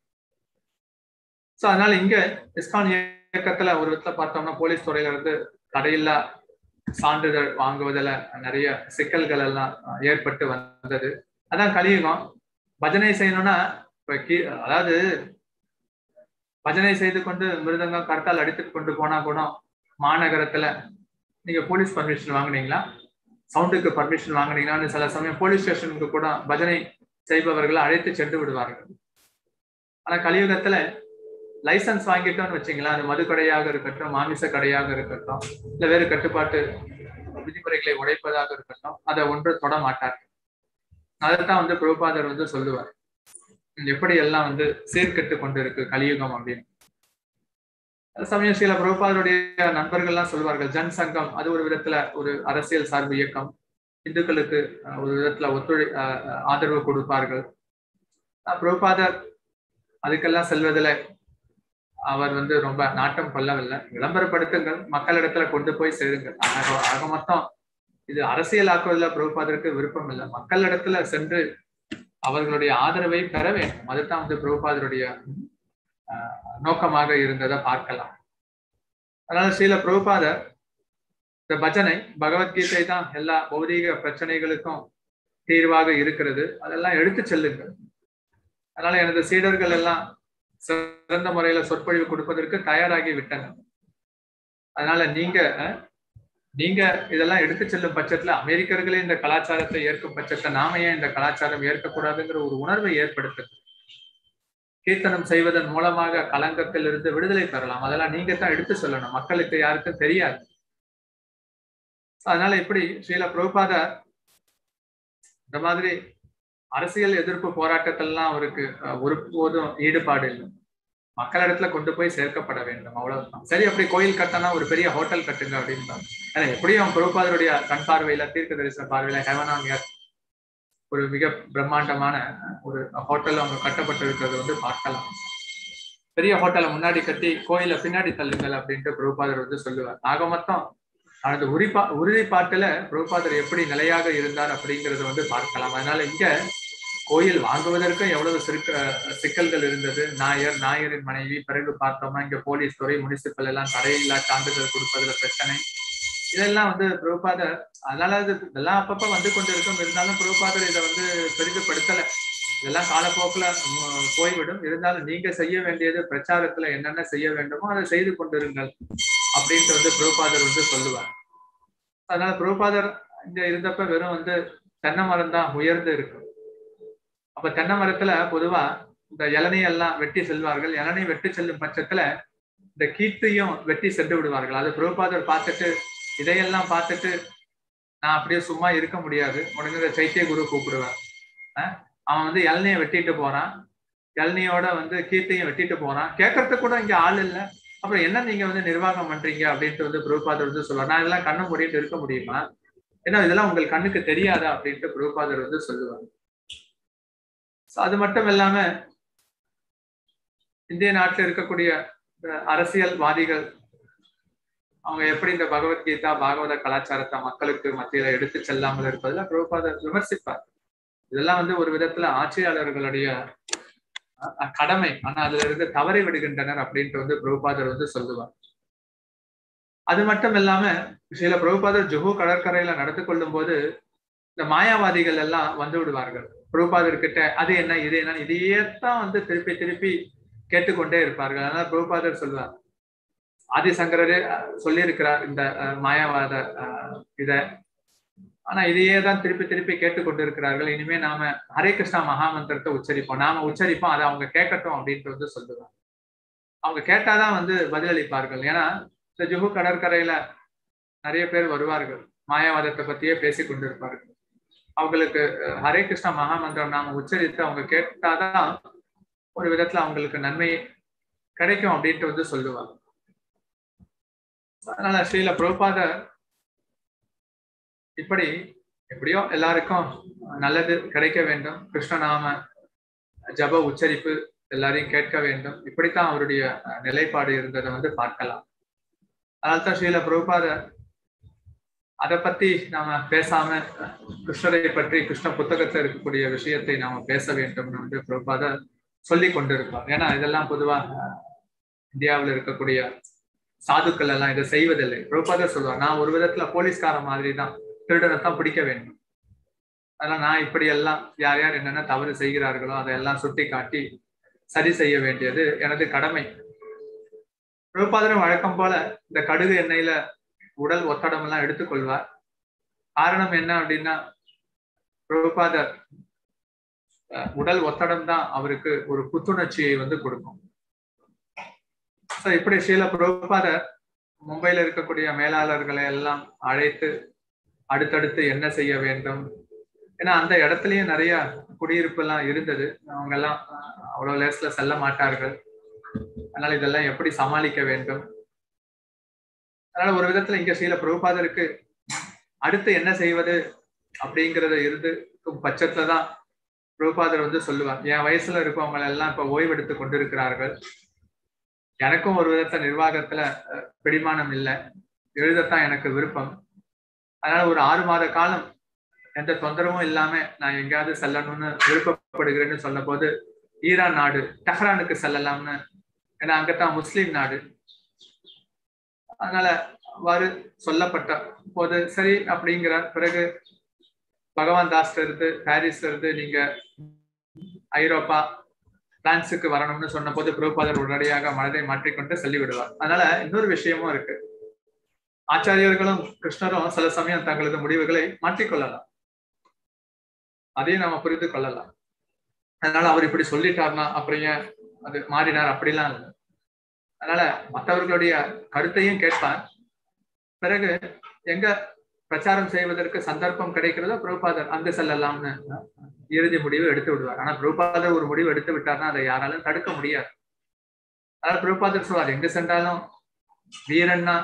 சோ அதனால இங்க இஸ்கான் இயக்கத்துல ஒரு விதத்துல பார்த்தோம்னா போலீஸ் துறையில இருந்து தடையில்லா சான்றிதழ் வாங்குவதில் நிறைய சிக்கல்கள் எல்லாம் ஏற்பட்டு வந்தது அதான் கலியுகம் பஜனை செய்யணும்னா இப்ப கீ அதாவது பஜனை செய்து கொண்டு மிருதங்கம் கர்த்தால் அடித்துட்டு கொண்டு போனா கூட மாநகரத்துல நீங்க போலீஸ் பர்மிஷன் வாங்குனீங்களா சவுண்டுக்கு பர்மிஷன் வாங்குனீங்களான்னு சில சமயம் போலீஸ் ஸ்டேஷனுக்கு கூட பஜனை செய்பவர்களை அழைத்து சென்று விடுவார்கள் ஆனா கலியுகத்துல லைசன்ஸ் வாங்கிட்டோம்னு வச்சுங்களேன் அது மது கடையாக இருக்கட்டும் மாமிச கடையாக இருக்கட்டும் இல்ல வேறு கட்டுப்பாட்டு விதிமுறைகளை உடைப்பதாக இருக்கட்டும் அதை ஒன்று தொட மாட்டார்கள் அதைத்தான் வந்து பிரபுபாதர் வந்து சொல்லுவார் எப்படி எல்லாம் வந்து சீர்கெட்டு கொண்டு இருக்கு கலியுகம் அப்படின்னு சமயம் சில பிரபுபாதருடைய நண்பர்கள்லாம் சொல்வார்கள் ஜன் சங்கம் அது ஒரு விதத்துல ஒரு அரசியல் சார்பு இயக்கம் இந்துக்களுக்கு ஒரு விதத்துல ஒத்துழை ஆதரவு கொடுப்பார்கள் பிரபுபாதர் அதுக்கெல்லாம் செல்வதில் அவர் வந்து ரொம்ப நாட்டம் கொள்ளவில்லை விளம்பரப்படுத்துங்கள் மக்களிடத்துல கொண்டு போய் சேருங்கள் ஆக ஆக மொத்தம் இது அரசியலாக்குவதில் பிரபுபாதருக்கு விருப்பம் இல்லை மக்களிடத்துல சென்று அவர்களுடைய ஆதரவை பெற வேண்டும் அதுதான் வந்து பிரபுபாதருடைய நோக்கமாக இருந்ததை பார்க்கலாம் அதனால ஸ்ரீல பிரபுபாதர் இந்த பஜனை பகவத்கீதை தான் எல்லா பௌதீக பிரச்சனைகளுக்கும் தீர்வாக இருக்கிறது அதெல்லாம் எடுத்து செல்லுங்கள் அதனால எனது சீடர்கள் எல்லாம் சிறந்த முறையில சொற்பொழிவு கொடுப்பதற்கு தயாராகி விட்டனர் அதனால நீங்க நீங்க இதெல்லாம் எடுத்து செல்லும் பட்சத்துல அமெரிக்கர்களே இந்த கலாச்சாரத்தை ஏற்கும் பட்சத்தை நாம ஏன் இந்த கலாச்சாரம் ஏற்கக்கூடாதுங்கிற ஒரு உணர்வை ஏற்படுத்து கீர்த்தனம் செய்வதன் மூலமாக கலங்கத்தில் இருந்து விடுதலை பெறலாம் அதெல்லாம் நீங்க தான் எடுத்து சொல்லணும் மக்களுக்கு யாருக்கும் தெரியாது அதனால இப்படி ஸ்ரீல பிரபுபாத இந்த மாதிரி அரசியல் எதிர்ப்பு போராட்டத்திலாம் அவருக்கு ஒருபோதும் ஈடுபாடு இல்லை மக்களிடத்துல கொண்டு போய் சேர்க்கப்பட வேண்டும் அவ்வளவுதான் சரி அப்படி கோயில் கட்டினா ஒரு பெரிய ஹோட்டல் கட்டுங்க அப்படின்றாங்க ஏன்னா எப்படியும் பிரபுபாதருடைய கண் பார்வையில தீர்க்க தரிசன பார்வையில ஹெவனாங்க ஒரு மிக பிரம்மாண்டமான ஒரு ஹோட்டல் அவங்க கட்டப்பட்டிருக்கிறது வந்து பார்க்கலாம் பெரிய ஹோட்டலை முன்னாடி கட்டி கோயில பின்னாடி தள்ளுங்கள் அப்படின்ட்டு பிரபுபாதர் வந்து சொல்லுவார் ஆக மொத்தம் அந்த உரிப்பா உறுதிப்பாட்டுல பிரபுபாதர் எப்படி நிலையாக இருந்தார் அப்படிங்கறத வந்து பார்க்கலாம் அதனால இங்க கோயில் வாங்குவதற்கும் எவ்வளவு சிறுக்க சிக்கல்கள் இருந்தது நாயர் நாயரின் மனைவி பிறகு பார்த்தோம்னா இங்க போலீஸ் துறை முனிசிபல் எல்லாம் தடையில்லா சான்றிதழ் கொடுப்பதுல பிரச்சனை இதெல்லாம் வந்து பிரபுபாதர் அதனால அது இதெல்லாம் அப்பப்ப வந்து கொண்டிருக்கும் இருந்தாலும் பிரபுபாதர் இதை வந்து பெரிதுபடுத்தல இதெல்லாம் காலப்போக்கில் போய்விடும் இருந்தாலும் நீங்க செய்ய வேண்டியது பிரச்சாரத்துல என்னென்ன செய்ய வேண்டுமோ அதை செய்து கொண்டிருங்கள் அப்படின்ட்டு வந்து பிரபுபாதர் வந்து சொல்லுவார் அதனால பிரபுபாதர் இங்க இருந்தப்ப வெறும் வந்து தென்னை மரம் தான் உயர்ந்து இருக்கு அப்ப தென்னை மரத்துல பொதுவா இந்த இளநீயெல்லாம் வெட்டி செல்வார்கள் இளநீ வெட்டி செல்லும் பட்சத்துல இந்த கீர்த்தியும் வெட்டி சென்று விடுவார்கள் அது பிரபுபாதர் பார்த்துட்டு இதையெல்லாம் பார்த்துட்டு நான் அப்படியே சும்மா இருக்க முடியாது உடனே இந்த சைத்திய குரு கூப்பிடுவேன் அவன் வந்து இளநியை வெட்டிட்டு போறான் இளநியோட வந்து கீர்த்தியும் வெட்டிட்டு போறான் கேட்கறதுக்கு கூட இங்க ஆள் இல்லை அப்புறம் என்ன நீங்க வந்து நிர்வாகம் பண்றீங்க அப்படின்ட்டு வந்து பிரபுபாதர் வந்து சொல்லுவார் நான் இதெல்லாம் கண்ணு மூடிட்டு இருக்க முடியுமா ஏன்னா இதெல்லாம் உங்கள் கண்ணுக்கு தெரியாதா அப்படின்ட்டு பிரபுபாதர் வந்து சொல்லுவார் அது மட்டும் இல்லாம இந்திய நாட்டில் இருக்கக்கூடிய அரசியல்வாதிகள் அவங்க எப்படி இந்த பகவத்கீதா பாகவத கலாச்சாரத்தை மக்களுக்கு மத்தியில எடுத்து செல்லாமல் இருப்பதுல பிரபுபாதர் விமர்சிப்பார் இதெல்லாம் வந்து ஒரு விதத்துல ஆட்சியாளர்களுடைய கடமை ஆனா அதுல இருந்து தவறி விடுகின்றனர் அப்படின்ட்டு வந்து பிரபுபாதர் வந்து சொல்லுவார் அது மட்டும் இல்லாம சில பிரபுபாதர் ஜுஹு கடற்கரையில நடந்து கொள்ளும் போது இந்த மாயாவாதிகள் எல்லாம் வந்து விடுவார்கள் பிரபுபாதர் கிட்ட அது என்ன இது என்ன இதையே தான் வந்து திருப்பி திருப்பி கேட்டுக்கொண்டே இருப்பார்கள் அதனால பிரபுபாதர் சொல்லுவார் ஆதிசங்கரரே சொல்லியிருக்கிறார் இந்த மாயாவாத இத ஆனா இதையே தான் திருப்பி திருப்பி கேட்டுக்கொண்டிருக்கிறார்கள் இனிமே நாம ஹரே கிருஷ்ணா மகாமந்திரத்தை உச்சரிப்போம் நாம உச்சரிப்போம் அதை அவங்க கேட்கட்டும் அப்படின்ட்டு வந்து சொல்லுவாங்க அவங்க கேட்டாதான் வந்து பதிலளிப்பார்கள் ஏன்னா இந்த ஜுஹு கடற்கரையில நிறைய பேர் வருவார்கள் மாயாவாதத்தை பத்தியே பேசி கொண்டிருப்பார்கள் அவங்களுக்கு ஹரே கிருஷ்ணா மகாமந்திரம் நாம உச்சரித்து அவங்க கேட்டாதான் ஒரு விதத்துல அவங்களுக்கு நன்மை கிடைக்கும் அப்படின்ட்டு வந்து சொல்லுவாங்க அதனால ஸ்ரீல பிரபுபாத இப்படி எப்படியோ எல்லாருக்கும் நல்லது கிடைக்க வேண்டும் கிருஷ்ணநாம ஜப உச்சரிப்பு எல்லாரையும் கேட்க வேண்டும் இப்படித்தான் அவருடைய நிலைப்பாடு இருந்ததை வந்து பார்க்கலாம் அதனால்தான் ஸ்ரீல பிரபுபாத அதை பத்தி நாம பேசாம கிருஷ்ணரை பற்றி கிருஷ்ண புத்தகத்துல இருக்கக்கூடிய விஷயத்தை நாம பேச வேண்டும் என்று பிரபுபாத சொல்லி கொண்டிருப்பார் ஏன்னா இதெல்லாம் பொதுவா இந்தியாவில் இருக்கக்கூடிய சாதுக்கள் எல்லாம் இதை செய்வதில்லை பிரபுபாதர் சொல்லுவார் நான் ஒரு விதத்துல போலீஸ்கார மாதிரி தான் திருடனை தான் பிடிக்க வேண்டும் அதனால நான் இப்படி எல்லாம் யார் யார் என்னென்ன தவறு செய்கிறார்களோ அதையெல்லாம் சுட்டி காட்டி சரி செய்ய வேண்டியது எனது கடமை பிரபுபாதரும் வழக்கம் போல இந்த கடுகு எண்ணெயில உடல் ஒத்தடம் எல்லாம் எடுத்துக்கொள்வார் காரணம் என்ன அப்படின்னா பிரபுபாதர் உடல் ஒத்தடம் தான் அவருக்கு ஒரு புத்துணர்ச்சியை வந்து கொடுக்கும் இப்படி ஸ்ரீல பிரபுபாதர் மும்பையில இருக்கக்கூடிய மேலாளர்களை எல்லாம் அழைத்து அடுத்தடுத்து என்ன செய்ய வேண்டும் ஏன்னா அந்த இடத்துலயும் நிறைய குடியிருப்பு எல்லாம் இருந்தது அவங்க எல்லாம் அவ்வளவு லேஸ்ல செல்ல மாட்டார்கள் அதனால இதெல்லாம் எப்படி சமாளிக்க வேண்டும் அதனால ஒரு விதத்துல இங்க ஸ்ரீல பிரபுபாதருக்கு அடுத்து என்ன செய்வது அப்படிங்கறத இருக்கும் பட்சத்துல தான் பிரபுபாதர் வந்து சொல்லுவார் என் வயசுல இருக்கவங்க எல்லாம் இப்ப ஓய்வெடுத்து கொண்டிருக்கிறார்கள் எனக்கும் ஒரு விதத்துல நிர்வாகத்துல பிடிமானம் இல்லை எழுதத்தான் எனக்கு விருப்பம் அதனால ஒரு ஆறு மாத காலம் எந்த தொந்தரவும் இல்லாம நான் எங்கேயாவது செல்லணும்னு விருப்பப்படுகிறேன்னு சொன்ன போது ஈரான் நாடு டஹ்ரானுக்கு செல்லலாம்னு ஏன்னா அங்கத்தான் முஸ்லீம் நாடு அதனால அவ்வாறு சொல்லப்பட்ட போது சரி அப்படிங்கிற பிறகு பகவான் தாஸ்ல இருந்து பாரிஸ்ல இருந்து நீங்க ஐரோப்பா பிரான்ஸுக்கு வரணும்னு சொன்ன போது பிரபுபாதர் உடனடியாக மனதை மாற்றிக்கொண்டு சொல்லி விடுவார் அதனால இன்னொரு விஷயமும் இருக்கு ஆச்சாரியர்களும் கிருஷ்ணரும் சில சமயம் தங்களது முடிவுகளை மாற்றிக்கொள்ளலாம் அதையும் நம்ம புரிந்து கொள்ளலாம் அதனால அவர் இப்படி சொல்லிட்டார்னா அப்புறம் ஏன் அது மாறினார் அப்படிலாம் இல்லை அதனால மற்றவர்களுடைய கருத்தையும் கேட்பார் பிறகு எங்க பிரச்சாரம் செய்வதற்கு சந்தர்ப்பம் கிடைக்கிறதோ பிரபுபாதர் அங்கு செல்லலாம்னு இறுதி முடிவு எடுத்து விடுவார் ஆனா பிரபுபாதர் ஒரு முடிவு எடுத்து விட்டார்னா அதை யாராலும் தடுக்க முடியாது அதனால பிரபுபாதர் சொல்வார் எங்க சென்றாலும் வீரன்னா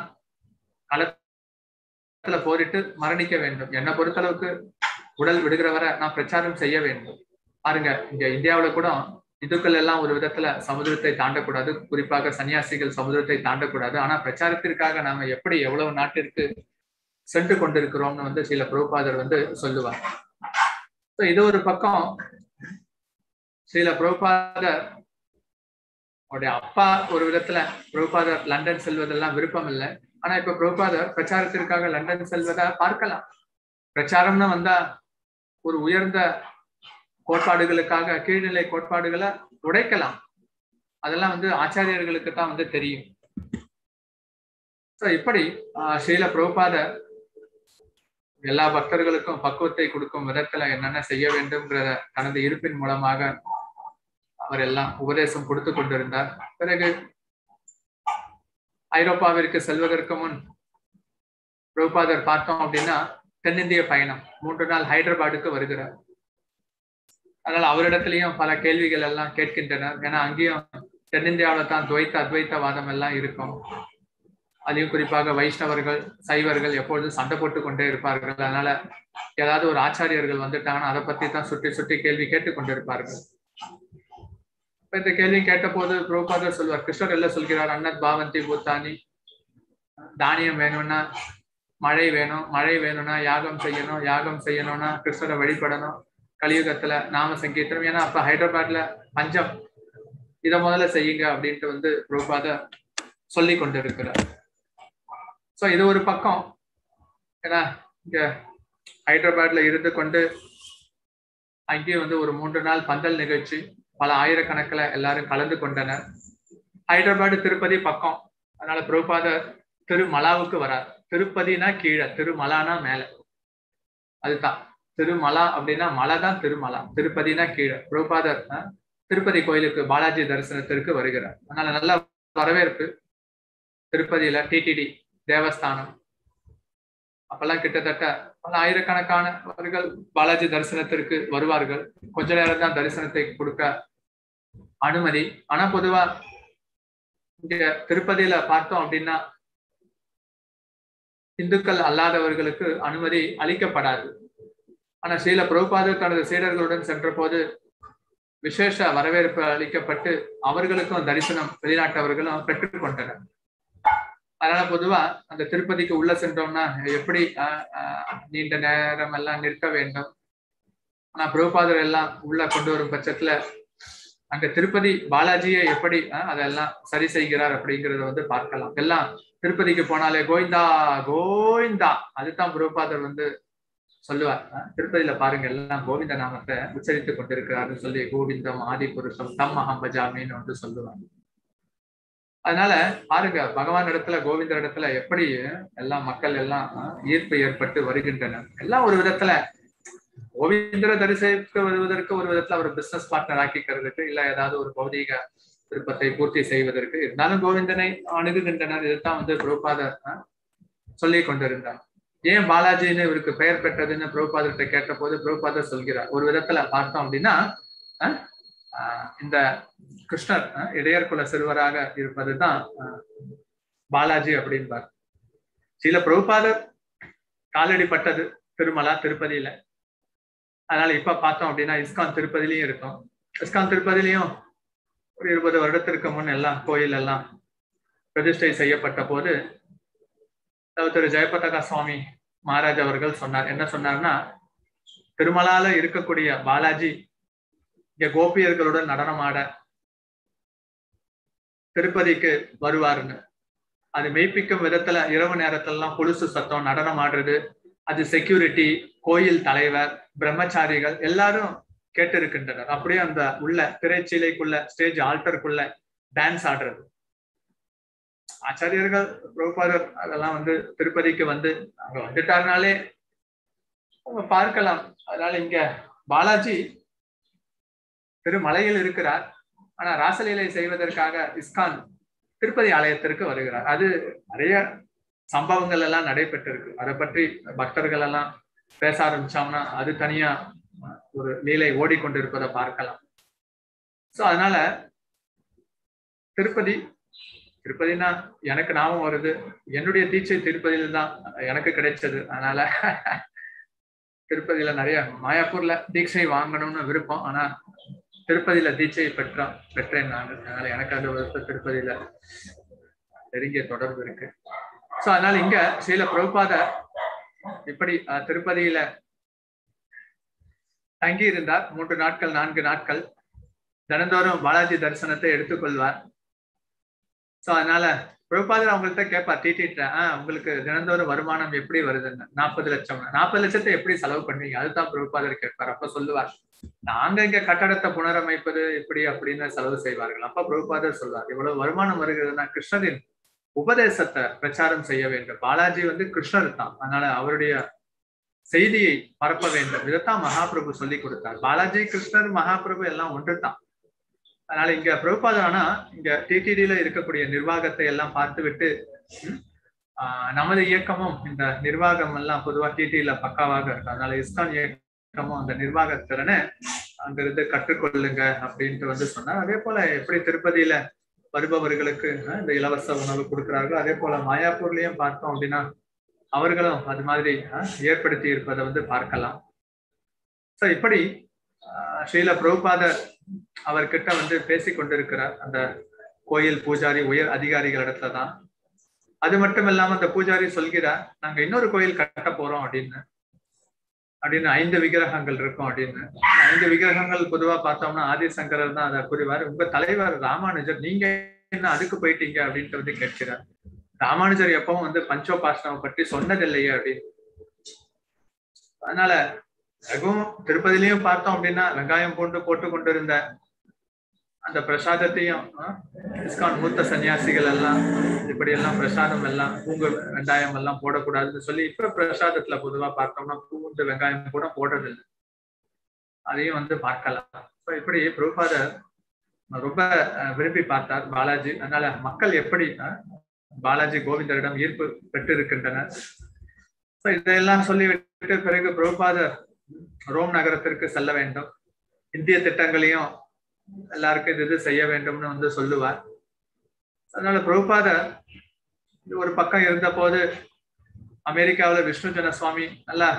களத்துல போரிட்டு மரணிக்க வேண்டும் என்னை பொறுத்தளவுக்கு உடல் விடுகிற வரை நான் பிரச்சாரம் செய்ய வேண்டும் பாருங்க இங்க இந்தியாவில கூட இந்துக்கள் எல்லாம் ஒரு விதத்துல சமுதிரத்தை தாண்டக்கூடாது குறிப்பாக சன்னியாசிகள் சமுதிரத்தை தாண்டக்கூடாது ஆனா பிரச்சாரத்திற்காக நாம எப்படி எவ்வளவு நாட்டிற்கு சென்று கொண்டிருக்கிறோம்னு வந்து சில பிரபுபாதர் வந்து சொல்லுவார் இது ஒரு பக்கம் சில பிரபுபாதர் அவருடைய அப்பா ஒரு விதத்துல பிரபுபாதர் லண்டன் செல்வதெல்லாம் விருப்பம் இல்லை ஆனா இப்ப பிரபுபாதர் பிரச்சாரத்திற்காக லண்டன் செல்வதை பார்க்கலாம் பிரச்சாரம்னு வந்தா ஒரு உயர்ந்த கோட்பாடுகளுக்காக கீழ்நிலை கோட்பாடுகளை உடைக்கலாம் அதெல்லாம் வந்து ஆச்சாரியர்களுக்கு தான் வந்து தெரியும் இப்படி ஸ்ரீல பிரபுபாத எல்லா பக்தர்களுக்கும் பக்குவத்தை கொடுக்கும் விதத்துல என்னென்ன செய்ய வேண்டும்ங்கிறத தனது இருப்பின் மூலமாக அவர் எல்லாம் உபதேசம் கொடுத்து கொண்டிருந்தார் பிறகு ஐரோப்பாவிற்கு செல்வதற்கு முன் பிரபுபாதர் பார்த்தோம் அப்படின்னா தென்னிந்திய பயணம் மூன்று நாள் ஹைதராபாத்துக்கு வருகிறார் அதனால அவரிடத்துலயும் பல கேள்விகள் எல்லாம் கேட்கின்றனர் ஏன்னா அங்கேயும் தென்னிந்தியாவில தான் துவைத்த அத்வைத்தவாதம் எல்லாம் இருக்கும் அதையும் குறிப்பாக வைஷ்ணவர்கள் சைவர்கள் எப்பொழுதும் சண்டை போட்டு கொண்டே இருப்பார்கள் அதனால ஏதாவது ஒரு ஆச்சாரியர்கள் வந்துட்டாங்கன்னா அதை பத்தி தான் சுற்றி சுற்றி கேள்வி கேட்டு கொண்டிருப்பார்கள் இப்ப இந்த கேள்வி கேட்ட போது பிரபுபாதர் சொல்வார் கிருஷ்ணர் எல்லாம் சொல்கிறார் அன்னத் பாவந்தி பூத்தானி தானியம் வேணும்னா மழை வேணும் மழை வேணும்னா யாகம் செய்யணும் யாகம் செய்யணும்னா கிருஷ்ணரை வழிபடணும் கலியுகத்துல நாம சங்கீர்த்தனம் ஏன்னா அப்ப ஹைதராபாத்ல பஞ்சம் இத முதல்ல செய்யுங்க அப்படின்ட்டு வந்து பிரபுபாத சொல்லி கொண்டிருக்கிறார் சோ இது ஒரு பக்கம் ஏன்னா இங்க ஹைதராபாத்ல இருந்து கொண்டு அங்கேயும் வந்து ஒரு மூன்று நாள் பந்தல் நிகழ்ச்சி பல ஆயிரக்கணக்கில் எல்லாரும் கலந்து கொண்டனர் ஹைதராபாத் திருப்பதி பக்கம் அதனால பிரபுபாத திருமலாவுக்கு வரார் திருப்பதினா கீழே திருமலானா மேல அதுதான் திருமலா அப்படின்னா மலை தான் திருமலா திருப்பதினா கீழே பிரபுபாதர் திருப்பதி கோயிலுக்கு பாலாஜி தரிசனத்திற்கு வருகிறார் அதனால நல்ல வரவேற்பு திருப்பதியில டிடிடி தேவஸ்தானம் அப்பெல்லாம் கிட்டத்தட்ட பல ஆயிரக்கணக்கானவர்கள் பாலாஜி தரிசனத்திற்கு வருவார்கள் கொஞ்ச நேரம் தான் தரிசனத்தை கொடுக்க அனுமதி ஆனா பொதுவா இங்க திருப்பதியில பார்த்தோம் அப்படின்னா இந்துக்கள் அல்லாதவர்களுக்கு அனுமதி அளிக்கப்படாது ஆனா ஸ்ரீல பிரபுபாதர் தனது சீடர்களுடன் சென்ற போது விசேஷ வரவேற்பு அளிக்கப்பட்டு அவர்களுக்கும் தரிசனம் வெளிநாட்டவர்களும் பெற்றுக் கொண்டனர் அதனால பொதுவா அந்த திருப்பதிக்கு உள்ள சென்றோம்னா எப்படி நீண்ட நேரம் எல்லாம் நிற்க வேண்டும் ஆனா பிரபுபாதர் எல்லாம் உள்ள கொண்டு வரும் பட்சத்துல அங்க திருப்பதி பாலாஜியை எப்படி அதெல்லாம் சரி செய்கிறார் அப்படிங்கறத வந்து பார்க்கலாம் எல்லாம் திருப்பதிக்கு போனாலே கோவிந்தா கோவிந்தா அதுதான் பிரபுபாதர் வந்து சொல்லுவார் திருப்பதியில பாருங்க எல்லாம் கோவிந்த நாமத்தை உச்சரித்துக் கொண்டிருக்கிறாருன்னு சொல்லி கோவிந்தம் ஆதி புருஷம் தம் அகம் பஜாமின்னு வந்து சொல்லுவாங்க அதனால பாருங்க பகவான் இடத்துல கோவிந்த இடத்துல எப்படி எல்லாம் மக்கள் எல்லாம் ஈர்ப்பு ஏற்பட்டு வருகின்றனர் எல்லாம் ஒரு விதத்துல கோவிந்தரை தரிசிக்க வருவதற்கு ஒரு விதத்துல அவர் பிசினஸ் பார்ட்னர் ஆக்கிக்கிறதுக்கு இல்ல ஏதாவது ஒரு பௌதீக விருப்பத்தை பூர்த்தி செய்வதற்கு இருந்தாலும் கோவிந்தனை அணுகுகின்றனர் இதுதான் வந்து பிரபுபாதர் சொல்லி கொண்டிருந்தார் ஏன் பாலாஜின்னு இவருக்கு பெயர் பெற்றதுன்னு பிரபுபாதர்கிட்ட கேட்ட போது பிரபுபாதர் சொல்கிறார் ஒரு விதத்துல பார்த்தோம் அப்படின்னா இந்த கிருஷ்ணர் இடையர் குல சிறுவராக இருப்பதுதான் பாலாஜி அப்படின்பார் சில பிரபுபாதர் காலடி பட்டது திருமலா திருப்பதியில அதனால இப்ப பார்த்தோம் அப்படின்னா இஸ்கான் திருப்பதிலையும் இருக்கும் இஸ்கான் திருப்பதிலையும் ஒரு இருபது வருடத்திற்கு முன் எல்லாம் கோயில் எல்லாம் பிரதிஷ்டை செய்யப்பட்ட போது திரு ஜெயபதகா சுவாமி மகாராஜ் அவர்கள் சொன்னார் என்ன சொன்னார்னா திருமலால இருக்கக்கூடிய பாலாஜி இங்க கோபியர்களுடன் நடனமாட திருப்பதிக்கு வருவாருன்னு அது மெய்ப்பிக்கும் விதத்துல இரவு நேரத்துல எல்லாம் கொலுசு சத்தம் நடனம் ஆடுறது அது செக்யூரிட்டி கோயில் தலைவர் பிரம்மச்சாரிகள் எல்லாரும் கேட்டு இருக்கின்றனர் அப்படியே அந்த உள்ள திரைச்சீலைக்குள்ள ஸ்டேஜ் ஆல்டருக்குள்ள டான்ஸ் ஆடுறது ஆச்சாரியர்கள் பிரபுபாதர் அதெல்லாம் வந்து திருப்பதிக்கு வந்து அங்க வந்துட்டாருனாலே அவங்க பார்க்கலாம் அதனால இங்க பாலாஜி திருமலையில் இருக்கிறார் ஆனா ராசலீலை செய்வதற்காக இஸ்கான் திருப்பதி ஆலயத்திற்கு வருகிறார் அது நிறைய சம்பவங்கள் எல்லாம் நடைபெற்றிருக்கு அதை பற்றி பக்தர்கள் எல்லாம் பேச ஆரம்பிச்சோம்னா அது தனியா ஒரு லீலை ஓடிக்கொண்டிருப்பதை பார்க்கலாம் சோ அதனால திருப்பதி திருப்பதினா எனக்கு ஞாபகம் வருது என்னுடைய தீட்சை திருப்பதியில தான் எனக்கு கிடைச்சது அதனால திருப்பதியில நிறைய மாயாப்பூர்ல தீட்சை வாங்கணும்னு விருப்பம் ஆனா திருப்பதியில தீட்சை பெற்றோம் பெற்றேன் நான் அதனால எனக்கு அந்த வருஷம் திருப்பதியில நெருங்கிய தொடர்பு இருக்கு சோ அதனால இங்க ஸ்ரீல பிரபுபாத இப்படி அஹ், திருப்பதியில தங்கி இருந்தார் மூன்று நாட்கள் நான்கு நாட்கள் தினந்தோறும் பாலாஜி தரிசனத்தை எடுத்துக்கொள்வார் சோ அதனால பிரபுபாதர் அவங்கள்ட்ட கேட்பார் டிடிட்ட ஆஹ் உங்களுக்கு தினந்தோறும் வருமானம் எப்படி வருதுன்னு நாற்பது லட்சம் நாற்பது லட்சத்தை எப்படி செலவு பண்ணுவீங்க அதுதான் பிரபுபாதர் கேட்பார் அப்ப சொல்லுவார் நாங்க இங்க கட்டடத்தை புனரமைப்பது இப்படி அப்படின்னு செலவு செய்வார்கள் அப்ப பிரபுபாதர் சொல்வார் இவ்வளவு வருமானம் வருகிறதுனா கிருஷ்ணரின் உபதேசத்தை பிரச்சாரம் செய்ய வேண்டும் பாலாஜி வந்து கிருஷ்ணர் தான் அதனால அவருடைய செய்தியை பரப்ப வேண்டும் இதைத்தான் மகாபிரபு சொல்லி கொடுத்தார் பாலாஜி கிருஷ்ணர் மகாபிரபு எல்லாம் ஒன்றுதான் அதனால இங்க பிரபுபாதர் ஆனா இங்க டிடிடியில இருக்கக்கூடிய நிர்வாகத்தை எல்லாம் பார்த்து விட்டு ம், ஆஹ், நமது இயக்கமும் இந்த நிர்வாகம் எல்லாம் பொதுவா டிடியில பக்காவாக இருக்கு அதனால இஸ்கான் இயக்கமும் அந்த நிர்வாக திறனை அங்கிருந்து கற்றுக்கொள்ளுங்க அப்படின்ட்டு வந்து சொன்னார் அதே போல எப்படி திருப்பதியில வருபவர்களுக்கு அஹ், இந்த இலவச உணவு கொடுக்குறார்களோ அதே போல மாயாப்பூர்லயும் பார்த்தோம் அப்படின்னா அவர்களும் அது மாதிரி அஹ், ஏற்படுத்தி இருப்பதை வந்து பார்க்கலாம் சோ இப்படி அஹ், ஸ்ரீல பிரபுபாதர் அவர்கிட்ட வந்து பேசி கொண்டிருக்கிறார் அந்த கோயில் பூஜாரி உயர் அதிகாரிகளிடத்துல தான் அது மட்டும் இல்லாம அந்த பூஜாரி சொல்கிறார் நாங்க இன்னொரு கோயில் கட்ட போறோம் அப்படின்னு அப்படின்னு ஐந்து விக்கிரகங்கள் இருக்கும் அப்படின்னு ஐந்து விக்கிரகங்கள் பொதுவா பார்த்தோம்னா ஆதிசங்கரர் தான் அதை புரிவார் உங்க தலைவர் ராமானுஜர் நீங்க என்ன அதுக்கு போயிட்டீங்க அப்படின்ட்டு வந்து கேட்கிறார் ராமானுஜர் எப்பவும் வந்து பஞ்சோபாசனம் பற்றி சொன்னதில்லையே அப்படின்னு அதனால ரகும் திருப்பதிலையும் பார்த்தோம் அப்படின்னா வெங்காயம் பூண்டு போட்டு கொண்டிருந்த அந்த பிரசாதத்தையும் ஆஹ், இஸ்கான் மூத்த சன்னியாசிகள் எல்லாம் இப்படி எல்லாம் பிரசாதம் எல்லாம் பூங்கு வெங்காயம் எல்லாம் போடக்கூடாதுன்னு சொல்லி இப்ப பிரசாதத்துல பொதுவா பார்த்தோம்னா பூண்டு வெங்காயம் கூட போடுறதில்லை அதையும் வந்து பார்க்கலாம் So இப்படி பிரபுபாதர் ரொம்ப அஹ், விரும்பி பார்த்தார் பாலாஜி அதனால மக்கள் எப்படி அஹ், பாலாஜி கோவிந்தரிடம் ஈர்ப்பு பெற்று இருக்கின்றனர் So இதையெல்லாம் சொல்லிவிட்டு பிறகு பிரபுபாதர் ரோம் நகரத்திற்கு செல்ல வேண்டும் இந்திய திட்டங்களையும் எல்லாருக்கும் இது இது செய்ய வேண்டும்னு வந்து சொல்லுவார் அதனால பிரபுபாதர் இது ஒரு பக்கம் இருந்த போது அமெரிக்காவுல விஷ்ணு ஜன சுவாமி நல்லா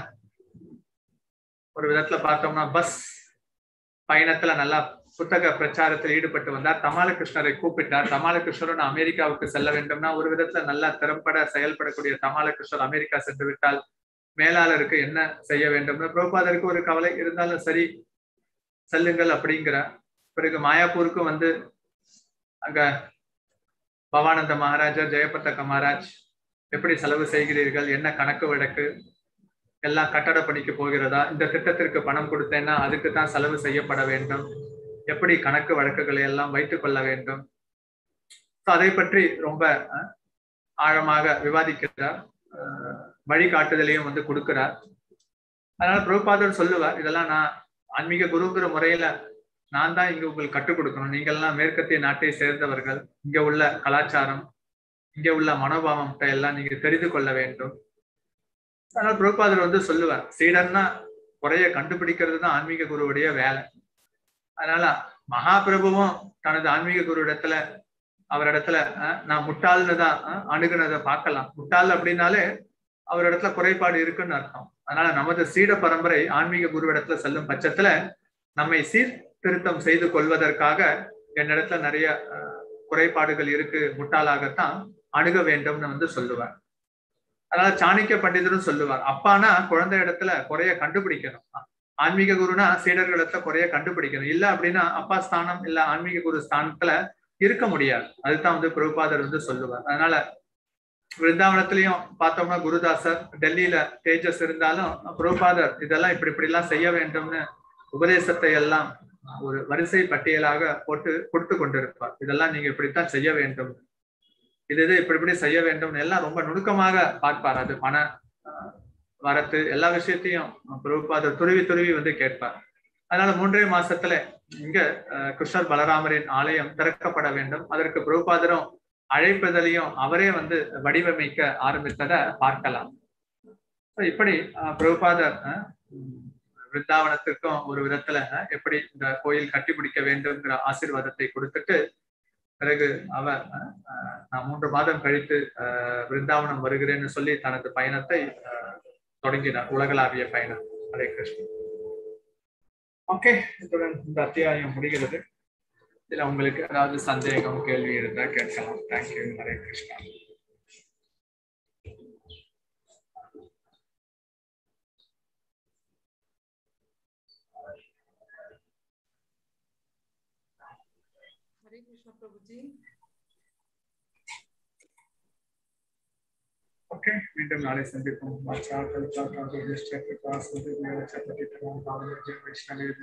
ஒரு விதத்துல பார்த்தோம்னா பஸ் பயணத்துல நல்லா புத்தக பிரச்சாரத்தில் ஈடுபட்டு வந்தார் தமால கிருஷ்ணரை கூப்பிட்டார் தமால கிருஷ்ணரும் அமெரிக்காவுக்கு செல்ல வேண்டும்னா ஒரு விதத்துல நல்லா திறம்பட செயல்படக்கூடிய தமால கிருஷ்ணர் அமெரிக்கா சென்று விட்டால் மேலாளருக்கு என்ன செய்ய வேண்டும்னு பிரபுபாதருக்கு ஒரு கவலை இருந்தாலும் சரி செல்லுங்கள் அப்படிங்கிற பிறகு மாயாப்பூருக்கும் வந்து அங்க பவானந்த மகாராஜர் ஜெயபத்தக்க மகாராஜ் எப்படி செலவு செய்கிறீர்கள் என்ன கணக்கு வழக்கு எல்லாம் கட்டட பணிக்கு போகிறதா இந்த திட்டத்திற்கு பணம் கொடுத்தேன்னா அதுக்கு தான் செலவு செய்யப்பட வேண்டும் எப்படி கணக்கு வழக்குகளை எல்லாம் வைத்துக் கொள்ள வேண்டும் So அதை பற்றி ரொம்ப அஹ், ஆழமாக விவாதிக்கிறார் அஹ், வழிகாட்டுதலையும் வந்து கொடுக்கிறார் அதனால பிரபுபாதர் சொல்லுவார் இதெல்லாம் நான் ஆன்மீக குருங்கிற முறையில நான் தான் இங்க உங்களுக்கு கற்றுக் கொடுக்கணும் நீங்கள்லாம் மேற்கத்திய நாட்டை சேர்ந்தவர்கள் இங்க உள்ள கலாச்சாரம் இங்க உள்ள மனோபாவத்தை எல்லாம் நீங்க தெரிந்து கொள்ள வேண்டும் அதனால பிரபுபாதர் வந்து சொல்லுவார் சீடர்னா குறைய கண்டுபிடிக்கிறது தான் ஆன்மீக குருவுடைய வேலை அதனால மகாபிரபுவும் தனது ஆன்மீக குரு இடத்துல அவரிடத்துல அஹ், நான் முட்டாள்னு தான் அஹ், அணுகுனதை பார்க்கலாம் முட்டாள் அப்படின்னாலே அவரிடத்துல குறைபாடு இருக்குன்னு அர்த்தம் அதனால நமது சீட பரம்பரை ஆன்மீக குரு இடத்துல செல்லும் பட்சத்துல நம்மை சீர்திருத்தம் செய்து கொள்வதற்காக என்னிடத்துல நிறைய அஹ், குறைபாடுகள் இருக்கு முட்டாளாகத்தான் அணுக வேண்டும்னு வந்து சொல்லுவார் அதனால சாணக்கிய பண்டிதரும் சொல்லுவார் அப்பானா குழந்தை இடத்துல குறைய கண்டுபிடிக்கணும் ஆன்மீக குருனா சீடர்களிடத்துல குறைய கண்டுபிடிக்கணும் இல்ல அப்படின்னா அப்பா ஸ்தானம் இல்ல ஆன்மீக குரு ஸ்தானத்துல இருக்க முடியாது அதுதான் வந்து பிரபுபாதர் வந்து சொல்லுவார் அதனால விருந்தாவனத்திலையும் பார்த்தோம்னா குருதாசர் டெல்லியில தேஜஸ் இருந்தாலும் பிரபுபாதர் இதெல்லாம் இப்படி இப்படி எல்லாம் செய்ய வேண்டும்னு உபதேசத்தை எல்லாம் ஒரு வரிசை பட்டியலாக போட்டு கொடுத்து கொண்டிருப்பார் இதெல்லாம் நீங்க இப்படித்தான் செய்ய வேண்டும் இது இது இப்படி இப்படி செய்ய வேண்டும் எல்லாம் ரொம்ப நுணுக்கமாக பார்ப்பார் அது பண அஹ், வரத்து எல்லா விஷயத்தையும் பிரபுபாதர் துருவி துருவி வந்து கேட்பார் அதனால மூன்றே மாசத்துல இங்க அஹ், கிருஷ்ணர் பலராமரின் ஆலயம் திறக்கப்பட வேண்டும் அதற்கு பிரபுபாதரும் அழைப்பதிலையும் அவரே வந்து வடிவமைக்க ஆரம்பித்ததை பார்க்கலாம் So, இப்படி அஹ், பிரபுபாதர் அஹ், உம், விருந்தாவனத்திற்கும் ஒரு விதத்துல அஹ், எப்படி இந்த கோயில் கட்டி பிடிக்க வேண்டும்ங்கிற ஆசீர்வாதத்தை கொடுத்துட்டு பிறகு அவர் அஹ், அஹ், நான் மூன்று மாதம் கழித்து அஹ், விருந்தாவனம் வருகிறேன்னு சொல்லி தனது பயணத்தை அஹ், தொடங்கினார் உலகளாவிய பயணம் ஹரே கிருஷ்ணன் ஓகே இத்துடன் இந்த அத்தியாயம் முடிகிறது இதுல உங்களுக்கு ஏதாவது சந்தேகம் கேள்வி இருந்தா கேட்கலாம் தேங்க்யூ ஹரே கிருஷ்ணா हरे कृष्ण प्रभु जी ஓகே மீண்டும் நாளை சந்திப்போம் வாட்ஸ்அப் கல்பா காங்கிரஸ் சக்கரா சுந்தர் சப்பதி தமாம் பாவனை வைஷ்ணவி